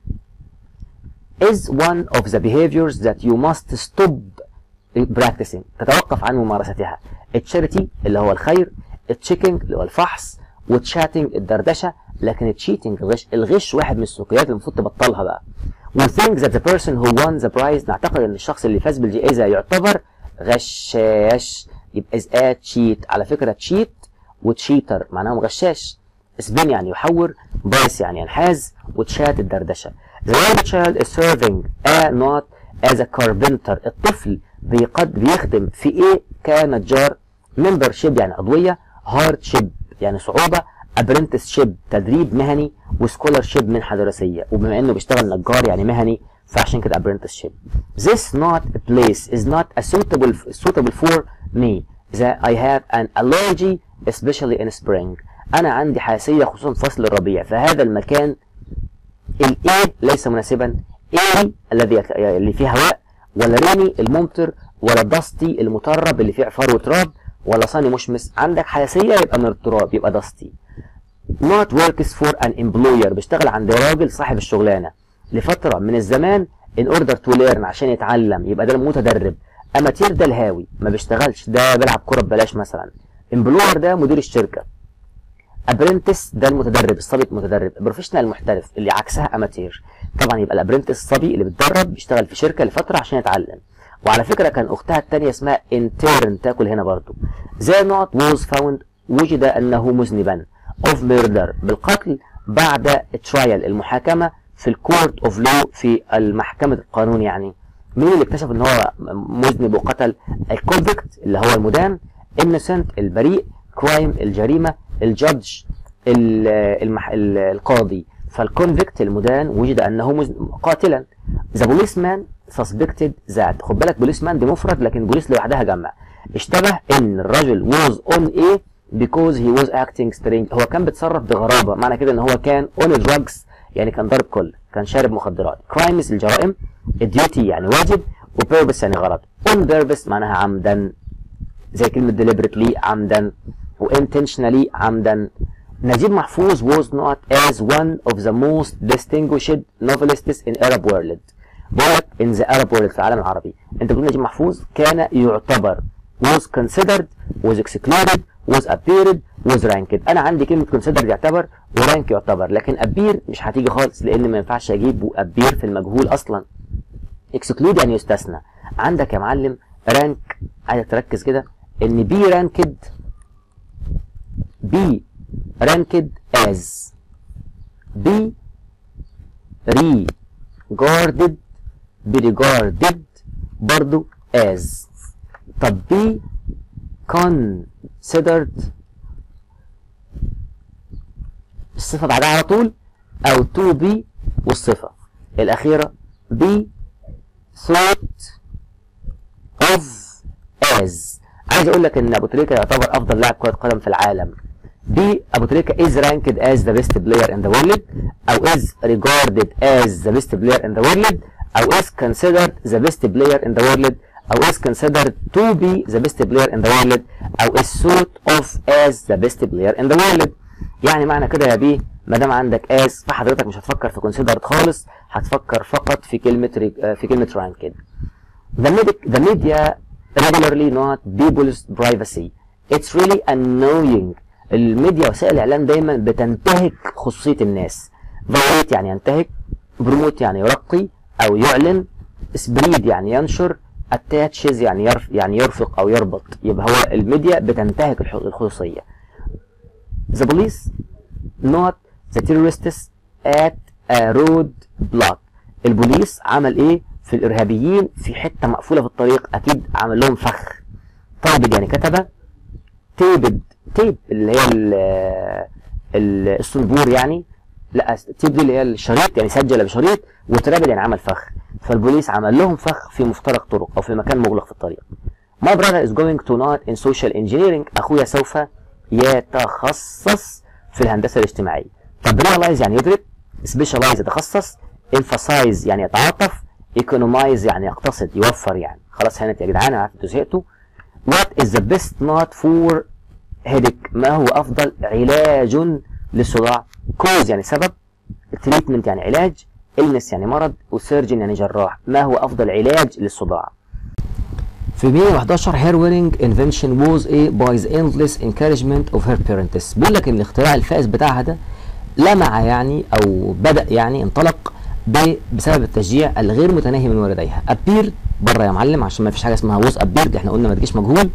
is one of the behaviors that you must stop practicing تتوقف عن ممارستها التشاريتي اللي هو الخير التشيكينج اللي هو الفحص والتشاتنج الدردشه لكن التشيتنج الغش الغش واحد من السلوكيات اللي المفروض تبطلها بقى we think that the person who won the prize نعتقد ان الشخص اللي فاز بالجائزه يعتبر غشاش يبقى is a cheat على فكره تشيت وتشيتر معناهم غشاش سبين يعني يحور بايس يعني ينحاز وتشات الدردشه the young child is serving a not as a carpenter الطفل بيقد بيخدم في ايه كنجار membership يعني عضويه hardship يعني صعوبه apprenticeship تدريب مهني وسكولرشيب منحه دراسيه وبما انه بيشتغل نجار يعني مهني فعشان كده apprenticeship this not place is not a suitable suitable for me that I have an allergy especially in spring انا عندي حساسيه خصوصا في فصل الربيع فهذا المكان الايه ليس مناسبا ايه الذي يت- اللي فيه هواء ولا ريني الممطر ولا دستي المطرب اللي فيه عفار وتراب ولا صاني مشمس عندك حساسيه يبقى من التراب يبقى دستي not works for an employer بيشتغل عند راجل صاحب الشغلانه لفتره من الزمان in order to learn عشان يتعلم يبقى ده المتدرب اماتير ده الهاوي ما بيشتغلش ده بيلعب كره ببلاش مثلا امبلوير ده مدير الشركه ابرنتس ده المتدرب الصبي المتدرب بروفيشنال المحترف اللي عكسها اماتير طبعا يبقى الابرنتس الصبي اللي بيتدرب بيشتغل في شركه لفتره عشان يتعلم وعلى فكره كان اختها الثانيه اسمها انترن تاكل هنا برضو زي نوت ووز فاوند وجد انه مذنبا اوف ميردر بالقتل بعد ترايل المحاكمه في الكورت اوف لو في المحكمه القانون يعني مين اللي اكتشف ان هو مذنب وقتل الكونفكت اللي هو المدان innocent البريء كرايم الجريمه الجادج ال- المح... ال- القاضي فالكونفكت المدان وجد انه مذ- قاتلا ذا بوليسمان سسبكتد ذات خد بالك بوليسمان دي مفرد لكن بوليس لوحدها جمع اشتبه ان الرجل was on a because he was acting strange هو كان بيتصرف بغرابه معنى كده ان هو كان on drugs يعني كان ضارب كل كان شارب مخدرات crimes الجرائم duty يعني واجب وبيربس يعني غلط on purpose معناها عمدا زي كلمة deliberately عمدا و intentionally عمدا نجيب محفوظ was not as one of the most distinguished novelists in Arab world بقول لك in the Arab world في العالم العربي انت بتقول نجيب محفوظ كان يعتبر was considered was excluded was appeared was ranked انا عندي كلمه considered يعتبر ورانك يعتبر لكن appear مش هتيجي خالص لان ما ينفعش اجيب appear في المجهول اصلا exclude يعني يستثنى عندك يا معلم رانك عايزك تركز كده ان بي رانكد بي ranked as be regarded be regarded برضو as طب be considered الصفة بعدها على طول أو to be والصفة الأخيرة be thought of as عايز أقول لك إن أبو تريكة يعتبر أفضل لاعب كرة قدم في العالم بي ابو تريكه is ranked as the best player in the world او is regarded as the best player in the world او is considered the best player in the world او is considered to be the best player in the world او is thought of as the best player in the world يعني معنى كده يا بيه ما دام عندك as فحضرتك مش هتفكر في considered خالص هتفكر فقط في كلمه في كلمه ranked the media, the media regularly not people's privacy it's really annoying الميديا وسائل الاعلام دايما بتنتهك خصوصيه الناس فايت يعني ينتهك بروموت يعني يرقي او يعلن سبريد يعني ينشر اتاتشز يعني يرف يعني يرفق او يربط يبقى هو الميديا بتنتهك الخصوصيه the police not the terrorists at a road block البوليس عمل ايه في الارهابيين في حته مقفوله في الطريق اكيد عمل لهم فخ طابد يعني كتب تيبد تيب اللي هي ال ال الصنبور يعني لا تيب دي اللي هي الشريط يعني سجل بشريط وترابل يعني عمل فخ فالبوليس عمل لهم فخ في مفترق طرق او في مكان مغلق في الطريق My brother is going to not in social engineering اخويا سوف يتخصص في الهندسه الاجتماعيه طب realize يعني يدرك specialize يتخصص emphasize يعني يتعاطف economize يعني يقتصد يوفر يعني خلاص هانت يا جدعان انا عارف انتوا زهقتوا What is the best not for headache ما هو أفضل علاج للصداع cause يعني سبب treatment يعني علاج illness يعني مرض وسيرجن يعني جراح ما هو أفضل علاج للصداع في 111 hair wearing invention was a by the endless encouragement of her parents بيقول لك ان الاختراع الفائز بتاعها ده لمع يعني او بدأ يعني انطلق بسبب التشجيع الغير متناهي من والديها appeared بره يا معلم عشان ما فيش حاجه اسمها was appeared احنا قلنا ما تجيش مجهول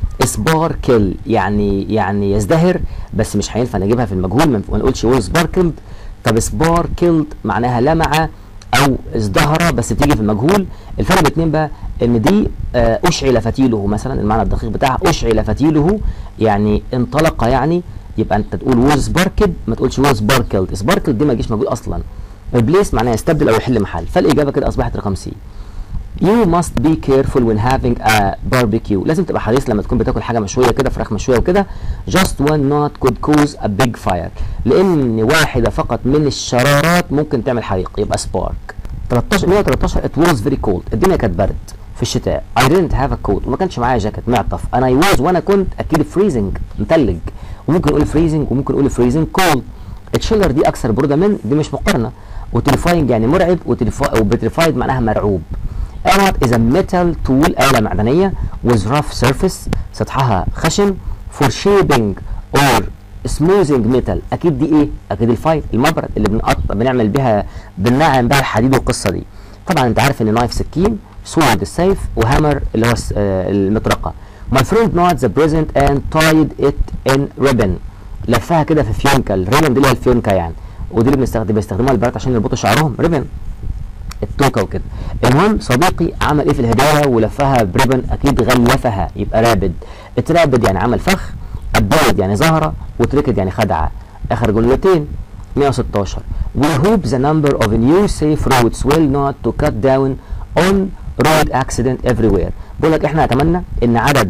سباركل يعني يعني يزدهر بس مش هينفع نجيبها في المجهول ما نقولش was sparkled طب سباركلد معناها لمع او ازدهر بس بتيجي في المجهول الفرق بين الاثنين بقى ان دي اشعل فتيله مثلا المعنى الدقيق بتاعها اشعل فتيله يعني انطلق يعني يبقى انت تقول was sparkled ما تقولش was sparkled sparkled دي ما تجيش مجهول اصلا replace معناها يستبدل او يحل محل فالاجابه كده اصبحت رقم سي You must be careful when having a barbecue لازم تبقى حريص لما تكون بتاكل حاجه مشويه كده فراخ مشويه وكده just one not could cause a big fire لان واحده فقط من الشرارات ممكن تعمل حريق يبقى spark 13 113 it was very cold الدنيا كانت برد في الشتاء I didn't have a coat وما كانش معايا جاكيت معطف انا I was وانا كنت اكيد freezing متلج وممكن نقول freezing وممكن نقول freezing cold التشيلر دي اكثر بروده من دي مش مقارنه وتريفاينج يعني مرعب وبتريفايد معناها مرعوب Arat is a metal tool آلة معدنية with rough surface سطحها خشن for shaping or smoothing metal أكيد دي إيه؟ أكيد الفايل المبرد اللي بنقطع بنعمل بها بننعم بها الحديد والقصة دي طبعا أنت عارف إن نايف سكين سورد السيف وهامر اللي هو المطرقة My friend not the present and tied it in ribbon لفها كده في فيونكة الريبن دي اللي هي الفيونكة يعني ودي اللي بنستخدم بيستخدموها البنات عشان يربطوا شعرهم ريبن التوكه وكده المهم صديقي عمل ايه في الهدايا ولفها بريبن اكيد غلفها يبقى رابد اترابد يعني عمل فخ اباد يعني زهره وتركد يعني خدعه اخر جملتين 116 we hope the number of new safe roads will not to cut down on road accident everywhere بقول لك احنا نتمنى ان عدد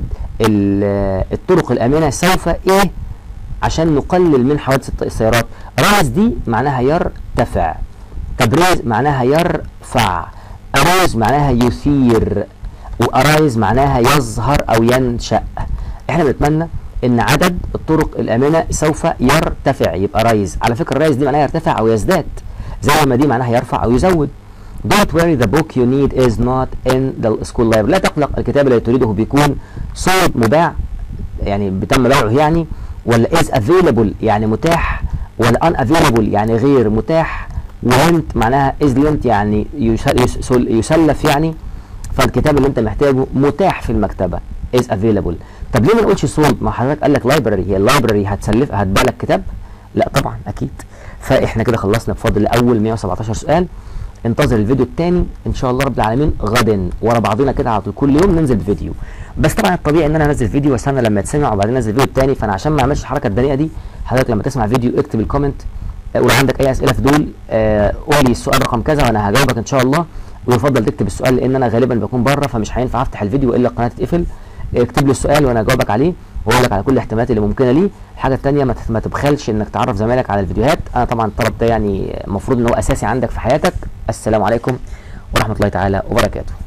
الطرق الامنه سوف ايه عشان نقلل من حوادث السيارات راس دي معناها يرتفع تبريز معناها يرفع أرايز معناها يثير وأرايز معناها يظهر أو ينشأ احنا بنتمنى ان عدد الطرق الامنه سوف يرتفع يبقى رايز على فكره رايز دي معناها يرتفع او يزداد زي ما دي معناها يرفع او يزود Don't worry the book you need is not in the school library لا تقلق الكتاب الذي تريده بيكون sold مباع يعني بتم بيعه يعني ولا is available يعني متاح ولا unavailable يعني غير متاح ولنت معناها is lent يعني يسل- يسل- يسلف يعني فالكتاب اللي انت محتاجه متاح في المكتبه is available طب ليه ما نقولش sold ما حضرتك قال لك library هي اللايبرري هتسلف هتبيع لك كتاب لا طبعا اكيد فاحنا كده خلصنا بفضل اول 117 سؤال انتظر الفيديو الثاني ان شاء الله رب العالمين غدا ورا بعضنا كده على طول كل يوم ننزل بفيديو بس طبعا الطبيعي ان انا انزل فيديو واستنى لما يتسمع وبعدين انزل الفيديو الثاني فانا عشان ما اعملش الحركه الدنيئه دي حضرتك لما تسمع فيديو اكتب الكومنت آه، ولو عندك اي اسئله في دول آه، قول لي السؤال رقم كذا وانا هجاوبك ان شاء الله ويفضل تكتب السؤال لان انا غالبا بكون بره فمش هينفع افتح الفيديو الا القناه تتقفل اكتب لي السؤال وانا اجاوبك عليه واقول لك على كل الاحتمالات اللي ممكنه ليه الحاجه الثانيه ما تت- ما تبخلش انك تعرف زمايلك على الفيديوهات انا طبعا الطلب ده يعني المفروض ان هو اساسي عندك في حياتك السلام عليكم ورحمه الله تعالى وبركاته